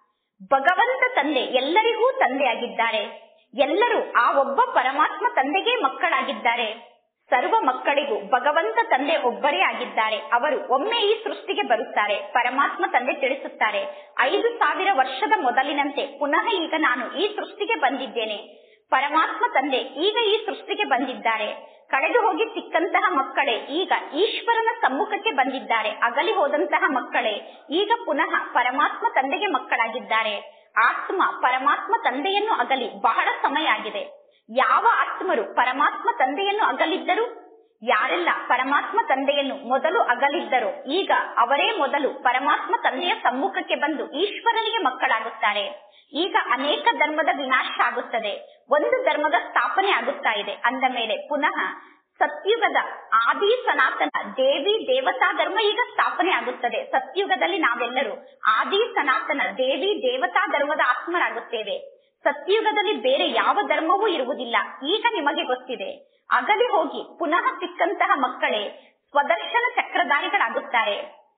ಭಗವಂತ ತಂದೆ ಎಲ್ಲರಿಗೂ ತಂದೆಯಾಗಿದ್ದಾರೆ ಎಲ್ಲರೂ ಆ ಒಬ್ಬ ಪರಮಾತ್ಮ ತಂದೆಗೆ ಮಕ್ಕಳಾಗಿದ್ದಾರೆ ಸರ್ವ ಮಕ್ಕಳಿಗೂ ಭಗವಂತ ತಂದೆ ಒಬ್ಬರೇ ಆಗಿದ್ದಾರೆ ಅವರು ಒಮ್ಮೆ ಈ ಸೃಷ್ಟಿಗೆ ಬರುತ್ತಾರೆ ಪರಮಾತ್ಮ ತಂದೆ ತಿಳಿಸುತ್ತಾರೆ ಐದು ಸಾವಿರ ವರ್ಷದ ಮೊದಲಿನಂತೆ ಪುನಃ ಈಗ ನಾನು ಈ ಸೃಷ್ಟಿಗೆ ಬಂದಿದ್ದೇನೆ ಪರಮಾತ್ಮ ತಂದೆ ಈಗ ಈ ಸೃಷ್ಟಿಗೆ ಬಂದಿದ್ದಾರೆ ಕಳೆದು ಹೋಗಿ ಸಿಕ್ಕಂತಹ ಮಕ್ಕಳೇ ಈಗ ಈಶ್ವರನ ಸಮ್ಮುಖಕ್ಕೆ ಬಂದಿದ್ದಾರೆ ಅಗಲಿ ಹೋದಂತಹ ಮಕ್ಕಳೇ ಈಗ ಪುನಃ ಪರಮಾತ್ಮ ತಂದೆಗೆ ಮಕ್ಕಳಾಗಿದ್ದಾರೆ ಆತ್ಮ ಪರಮಾತ್ಮ ತಂದೆಯನ್ನು ಅಗಲಿ ಬಹಳ ಸಮಯ ಆಗಿದೆ ಯಾವ ಆತ್ಮರು ಪರಮಾತ್ಮ ತಂದೆಯನ್ನು ಅಗಲಿದ್ದರು ಯಾರೆಲ್ಲ ಪರಮಾತ್ಮ ತಂದೆಯನ್ನು ಮೊದಲು ಅಗಲಿದ್ದರೋ ಈಗ ಅವರೇ ಮೊದಲು ಪರಮಾತ್ಮ ತಂದೆಯ ಸಮ್ಮುಖಕ್ಕೆ ಬಂದು ಈಶ್ವರನಿಗೆ ಮಕ್ಕಳಾಗುತ್ತಾರೆ ಈಗ ಅನೇಕ ಧರ್ಮದ ವಿನಾಶ ಆಗುತ್ತದೆ ಒಂದು ಧರ್ಮದ ಸ್ಥಾಪನೆ ಆಗುತ್ತಾ ಇದೆ ಅಂದ ಮೇಲೆ ಪುನಃ ಸತ್ಯುಗದ ಆದಿ ಸನಾತನ ದೇವಿ ದೇವತಾ ಧರ್ಮ ಈಗ ಸ್ಥಾಪನೆ ಆಗುತ್ತದೆ ಸತ್ಯುಗದಲ್ಲಿ ನಾವೆಲ್ಲರೂ ಆದಿ ಸನಾತನ ದೇವಿ ದೇವತಾ ಧರ್ಮದ ಆತ್ಮರಾಗುತ್ತೇವೆ ಸತ್ಯುಗದಲ್ಲಿ ಬೇರೆ ಯಾವ ಧರ್ಮವೂ ಇರುವುದಿಲ್ಲ ಈಗ ನಿಮಗೆ ಗೊತ್ತಿದೆ ಅಗಲಿ ಹೋಗಿ ಪುನಃ ಸಿಕ್ಕಂತಹ ಮಕ್ಕಳೇ ಸ್ವದರ್ಶನ ಚಕ್ರಧಾರಿಗಳಾಗುತ್ತಾರೆ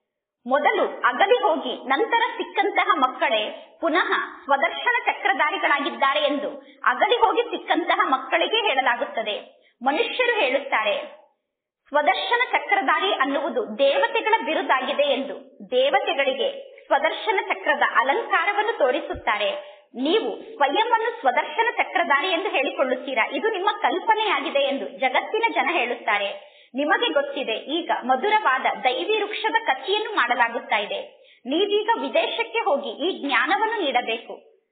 ಮೊದಲು ಅಗಲಿ ಹೋಗಿ ನಂತರ ಸಿಕ್ಕಂತಹ ಮಕ್ಕಳೇ ಪುನಃ ಸ್ವದರ್ಶನ ಚಕ್ರಧಾರಿಗಳಾಗಿದ್ದಾರೆ ಎಂದು ಅಗಲಿ ಹೋಗಿ ಸಿಕ್ಕಂತಹ ಮಕ್ಕಳಿಗೆ ಹೇಳಲಾಗುತ್ತದೆ ಮನುಷ್ಯರು ಹೇಳುತ್ತಾರೆ ಸ್ವದರ್ಶನ ಚಕ್ರಧಾರಿ ಅನ್ನುವುದು ದೇವತೆಗಳ ಬಿರುದಾಗಿದೆ ಎಂದು ದೇವತೆಗಳಿಗೆ ಸ್ವದರ್ಶನ ಚಕ್ರದ ಅಲಂಕಾರವನ್ನು ತೋರಿಸುತ್ತಾರೆ ನೀವು ಸ್ವಯಂ ಅನ್ನು ಸ್ವದರ್ಶನ ಚಕ್ರಧಾರಿ ಎಂದು ಹೇಳಿಕೊಳ್ಳುತ್ತೀರಾ ಇದು ನಿಮ್ಮ ಕಲ್ಪನೆಯಾಗಿದೆ ಎಂದು ಜಗತ್ತಿನ ಜನ ಹೇಳುತ್ತಾರೆ ನಿಮಗೆ ಗೊತ್ತಿದೆ ಈಗ ಮಧುರವಾದ ದೈವಿ ವೃಕ್ಷದ ಕಥೆಯನ್ನು ಮಾಡಲಾಗುತ್ತಾ ಇದೆ ನೀವೀಗ ವಿದೇಶಕ್ಕೆ ಹೋಗಿ ಈ ಜ್ಞಾನವನ್ನು ನೀಡಬೇಕು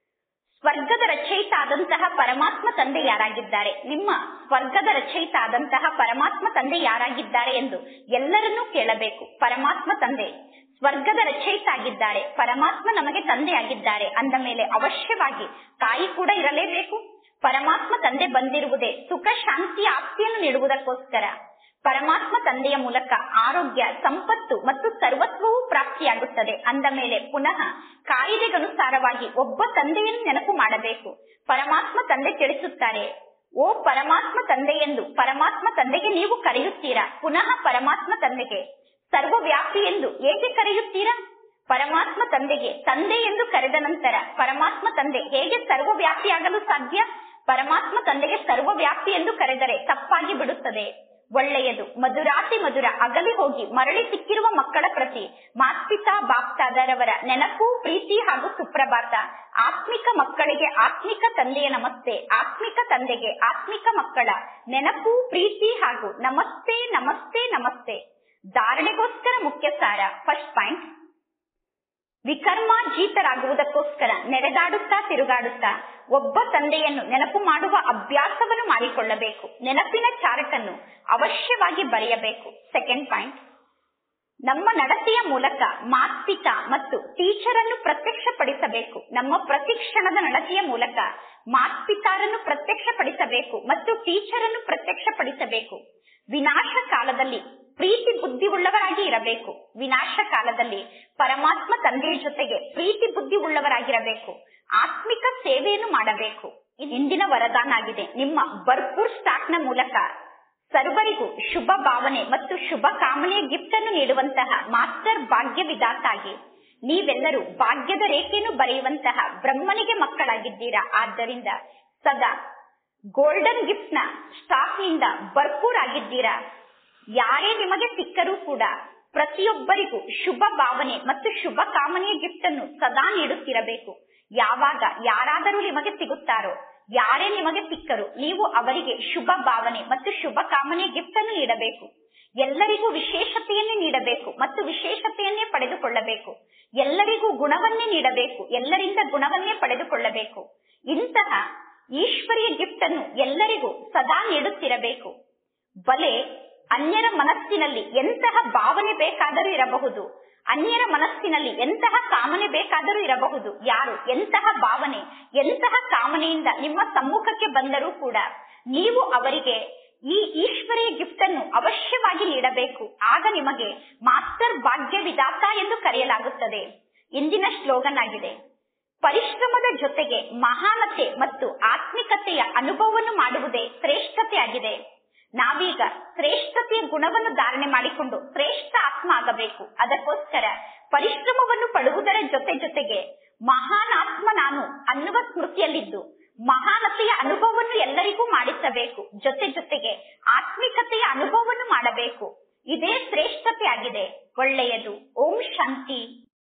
ಸ್ವರ್ಗದ ರಚಯಿತ ಆದಂತಹ ಪರಮಾತ್ಮ ತಂದೆ ಯಾರಾಗಿದ್ದಾರೆ ನಿಮ್ಮ ಸ್ವರ್ಗದ ರಚಯಿತ ಆದಂತಹ ಪರಮಾತ್ಮ ತಂದೆ ಯಾರಾಗಿದ್ದಾರೆ ಎಂದು ಎಲ್ಲರನ್ನೂ ಕೇಳಬೇಕು ಪರಮಾತ್ಮ ತಂದೆ ಸ್ವರ್ಗದ ರಚಯಿತ ಆಗಿದ್ದಾರೆ ಪರಮಾತ್ಮ ನಮಗೆ ತಂದೆಯಾಗಿದ್ದಾರೆ ಅಂದ ಮೇಲೆ ಅವಶ್ಯವಾಗಿ ತಾಯಿ ಕೂಡ ಇರಲೇಬೇಕು ಪರಮಾತ್ಮ ತಂದೆ ಬಂದಿರುವುದೇ ಸುಖ ಶಾಂತಿಯ ಆಪ್ತಿಯನ್ನು ನೀಡುವುದಕ್ಕೋಸ್ಕರ ಪರಮಾತ್ಮ ತಂದೆಯ ಮೂಲಕ ಆರೋಗ್ಯ ಸಂಪತ್ತು ಮತ್ತು ಸರ್ವತ್ವವೂ ಪ್ರಾಪ್ತಿಯಾಗುತ್ತದೆ ಅಂದ ಮೇಲೆ ಪುನಃ ಕಾಯಿದೆಗನುಸಾರವಾಗಿ ಒಬ್ಬ ತಂದೆಯನ್ನು ನೆನಪು ಮಾಡಬೇಕು ಪರಮಾತ್ಮ ತಂದೆ ತಿಳಿಸುತ್ತಾರೆ ಓ ಪರಮಾತ್ಮ ತಂದೆ ಎಂದು ಪರಮಾತ್ಮ ತಂದೆಗೆ ನೀವು ಕರೆಯುತ್ತೀರಾ ಪುನಃ ಪರಮಾತ್ಮ ತಂದೆಗೆ ಸರ್ವವ್ಯಾಪಿ ಎಂದು ಏಕೆ ಕರೆಯುತ್ತೀರಾ ಪರಮಾತ್ಮ ತಂದೆಗೆ ತಂದೆ ಎಂದು ಕರೆದ ನಂತರ ಪರಮಾತ್ಮ ತಂದೆ ಹೇಗೆ ಸರ್ವವ್ಯಾಪಿಯಾಗಲು ಸಾಧ್ಯ ಪರಮಾತ್ಮ ತಂದೆಗೆ ಸರ್ವವ್ಯಾಪಿ ಎಂದು ಕರೆದರೆ ತಪ್ಪಾಗಿ ಬಿಡುತ್ತದೆ ಒಳ್ಳೆಯದು ಮಧುರಾತಿ ಮಧುರ ಅಗಲಿ ಹೋಗಿ ಮರಳಿ ಸಿಕ್ಕಿರುವ ಮಕ್ಕಳ ಪ್ರತಿ ಮಾತ್ಪಿತಾ ಬಾಪ್ತಾದರವರ ನೆನಪು ಪ್ರೀತಿ ಹಾಗೂ ಸುಪ್ರಭಾತ ಆತ್ಮಿಕ ಮಕ್ಕಳಿಗೆ ಆತ್ಮಿಕ ತಂದೆಯ ನಮಸ್ತೆ ಆತ್ಮಿಕ ತಂದೆಗೆ ಆತ್ಮಿಕ ಮಕ್ಕಳ ನೆನಪು ಪ್ರೀತಿ ಹಾಗೂ ನಮಸ್ತೆ ನಮಸ್ತೆ ನಮಸ್ತೆ ಧಾರಣೆಗೋಸ್ಕರ ಮುಖ್ಯ ಸಾರ ಫಸ್ಟ್ ಪಾಯಿಂಟ್ ವಿಕರ್ಮಾಜೀತರಾಗುವುದಕ್ಕೋಸ್ಕರ ನೆರೆದಾಡುತ್ತಾ ತಿರುಗಾಡುತ್ತಾ ಒಬ್ಬ ತಂದೆಯನ್ನು ನೆನಪು ಮಾಡುವ ಅಭ್ಯಾಸವನ್ನು ಮಾಡಿಕೊಳ್ಳಬೇಕು ನೆನಪಿನ ಚಾರಟನ್ನು ಅವಶ್ಯವಾಗಿ ಬರೆಯಬೇಕು ಸೆಕೆಂಡ್ ಪಾಯಿಂಟ್ ನಮ್ಮ ನಡತೆಯ ಮೂಲಕ ಮಾತ್ಪಿತ ಮತ್ತು ಟೀಚರ್ ಅನ್ನು ಪ್ರತ್ಯಕ್ಷಪಡಿಸಬೇಕು ನಮ್ಮ ಪ್ರತಿಕ್ಷಣದ ನಡತೆಯ ಮೂಲಕ ಮಾತ್ಪಿತಾರನ್ನು ಪ್ರತ್ಯಕ್ಷಪಡಿಸಬೇಕು ಮತ್ತು ಟೀಚರ್ ಅನ್ನು ಪ್ರತ್ಯಕ್ಷಪಡಿಸಬೇಕು ವಿನಾಶ ಕಾಲದಲ್ಲಿ ಪ್ರೀತಿ ಬುದ್ಧಿ ಉಳ್ಳವರಾಗಿ ಇರಬೇಕು ವಿನಾಶ ಕಾಲದಲ್ಲಿ ಪರಮಾತ್ಮ ತಂದೆಯ ಜೊತೆಗೆ ಪ್ರೀತಿ ಬುದ್ಧಿ ಉಳ್ಳವರಾಗಿರಬೇಕು ಆತ್ಮಿಕ ಸೇವೆಯನ್ನು ಮಾಡಬೇಕು ಇಂದಿನ ವರದಾನ ಆಗಿದೆ ನಿಮ್ಮ ಭರ್ಪೂರ್ ಸ್ಟಾಕ್ ನ ಮೂಲಕ ಸರ್ವರಿಗೂ ಶುಭ ಭಾವನೆ ಮತ್ತು ಶುಭ ಕಾಮನೆಯ ಗಿಫ್ಟ್ ಅನ್ನು ನೀಡುವಂತಹ ಮಾಸ್ಟರ್ ಭಾಗ್ಯ ವಿಧಾತಾಗಿ ನೀವೆಲ್ಲರೂ ಭಾಗ್ಯದ ರೇಖೆಯನ್ನು ಬರೆಯುವಂತಹ ಬ್ರಹ್ಮನಿಗೆ ಮಕ್ಕಳಾಗಿದ್ದೀರಾ ಆದ್ದರಿಂದ ಸದಾ ಗೋಲ್ಡನ್ ಗಿಫ್ಟ್ ನ ಸ್ಟಾಕ್ ನಿಂದ ಭರ್ಪೂರ್ ಆಗಿದ್ದೀರಾ ಯಾರೇ ನಿಮಗೆ ಸಿಕ್ಕರೂ ಕೂಡ ಪ್ರತಿಯೊಬ್ಬರಿಗೂ ಶುಭ ಭಾವನೆ ಮತ್ತು ಶುಭ ಕಾಮನೆಯ ಗಿಫ್ಟ್ ಅನ್ನು ಸದಾ ನೀಡುತ್ತಿರಬೇಕು ಯಾವಾಗ ಯಾರಾದರೂ ನಿಮಗೆ ಸಿಗುತ್ತಾರೋ ಯಾರೇ ನಿಮಗೆ ಸಿಕ್ಕರು ನೀವು ಅವರಿಗೆ ಶುಭ ಭಾವನೆ ಮತ್ತು ಶುಭ ಕಾಮನೆಯ ಗಿಫ್ಟ್ ಅನ್ನು ನೀಡಬೇಕು ಎಲ್ಲರಿಗೂ ವಿಶೇಷತೆಯನ್ನೇ ನೀಡಬೇಕು ಮತ್ತು ವಿಶೇಷತೆಯನ್ನೇ ಪಡೆದುಕೊಳ್ಳಬೇಕು ಎಲ್ಲರಿಗೂ ಗುಣವನ್ನೇ ನೀಡಬೇಕು ಎಲ್ಲರಿಂದ ಗುಣವನ್ನೇ ಪಡೆದುಕೊಳ್ಳಬೇಕು ಇಂತಹ ಈಶ್ವರಿಯ ಗಿಫ್ಟ್ ಅನ್ನು ಎಲ್ಲರಿಗೂ ಸದಾ ನೀಡುತ್ತಿರಬೇಕು ಬಲೆ ಅನ್ಯರ ಮನಸ್ಸಿನಲ್ಲಿ ಎಂತಹ ಭಾವನೆ ಬೇಕಾದರೂ ಇರಬಹುದು ಅನ್ಯರ ಮನಸ್ಸಿನಲ್ಲಿ ಎಂತಹ ಕಾಮನೆ ಬೇಕಾದರೂ ಇರಬಹುದು ಯಾರು ಎಂತಹ ಭಾವನೆ ಎಂತಹ ಕಾಮನೆಯಿಂದ ನಿಮ್ಮ ಸಮ್ಮುಖಕ್ಕೆ ಬಂದರೂ ಕೂಡ ನೀವು ಅವರಿಗೆ ಈ ಈಶ್ವರಿಯ ಗಿಫ್ಟ್ ಅನ್ನು ಅವಶ್ಯವಾಗಿ ನೀಡಬೇಕು ಆಗ ನಿಮಗೆ ಮಾಸ್ಟರ್ ಭಾಗ್ಯ ವಿಧಾತ ಎಂದು ಕರೆಯಲಾಗುತ್ತದೆ ಇಂದಿನ ಶ್ಲೋಗನ್ ಆಗಿದೆ ಪರಿಶ್ರಮದ ಜೊತೆಗೆ ಮಹಾನತೆ ಮತ್ತು ಆತ್ಮಿಕತೆಯ ಅನುಭವವನ್ನು ಮಾಡುವುದೇ ಶ್ರೇಷ್ಠತೆಯಾಗಿದೆ ನಾವೀಗ ಶ್ರೇಷ್ಠತೆಯ ಗುಣವನ್ನು ಧಾರಣೆ ಮಾಡಿಕೊಂಡು ಶ್ರೇಷ್ಠ ಆತ್ಮ ಆಗಬೇಕು ಅದಕ್ಕೋಸ್ಕರ ಪರಿಶ್ರಮವನ್ನು ಪಡುವುದರ ಜೊತೆ ಜೊತೆಗೆ ಮಹಾನ್ ಆತ್ಮ ನಾನು ಅನ್ನುವ ಸ್ಮೃತಿಯಲ್ಲಿದ್ದು ಮಹಾನತೆಯ ಅನುಭವವನ್ನು ಎಲ್ಲರಿಗೂ ಮಾಡಿಸಬೇಕು ಜೊತೆ ಜೊತೆಗೆ ಆತ್ಮಿಕತೆಯ ಅನುಭವವನ್ನು ಮಾಡಬೇಕು ಇದೇ ಶ್ರೇಷ್ಠತೆ ಆಗಿದೆ ಒಳ್ಳೆಯದು ಓಂ ಶಾಂತಿ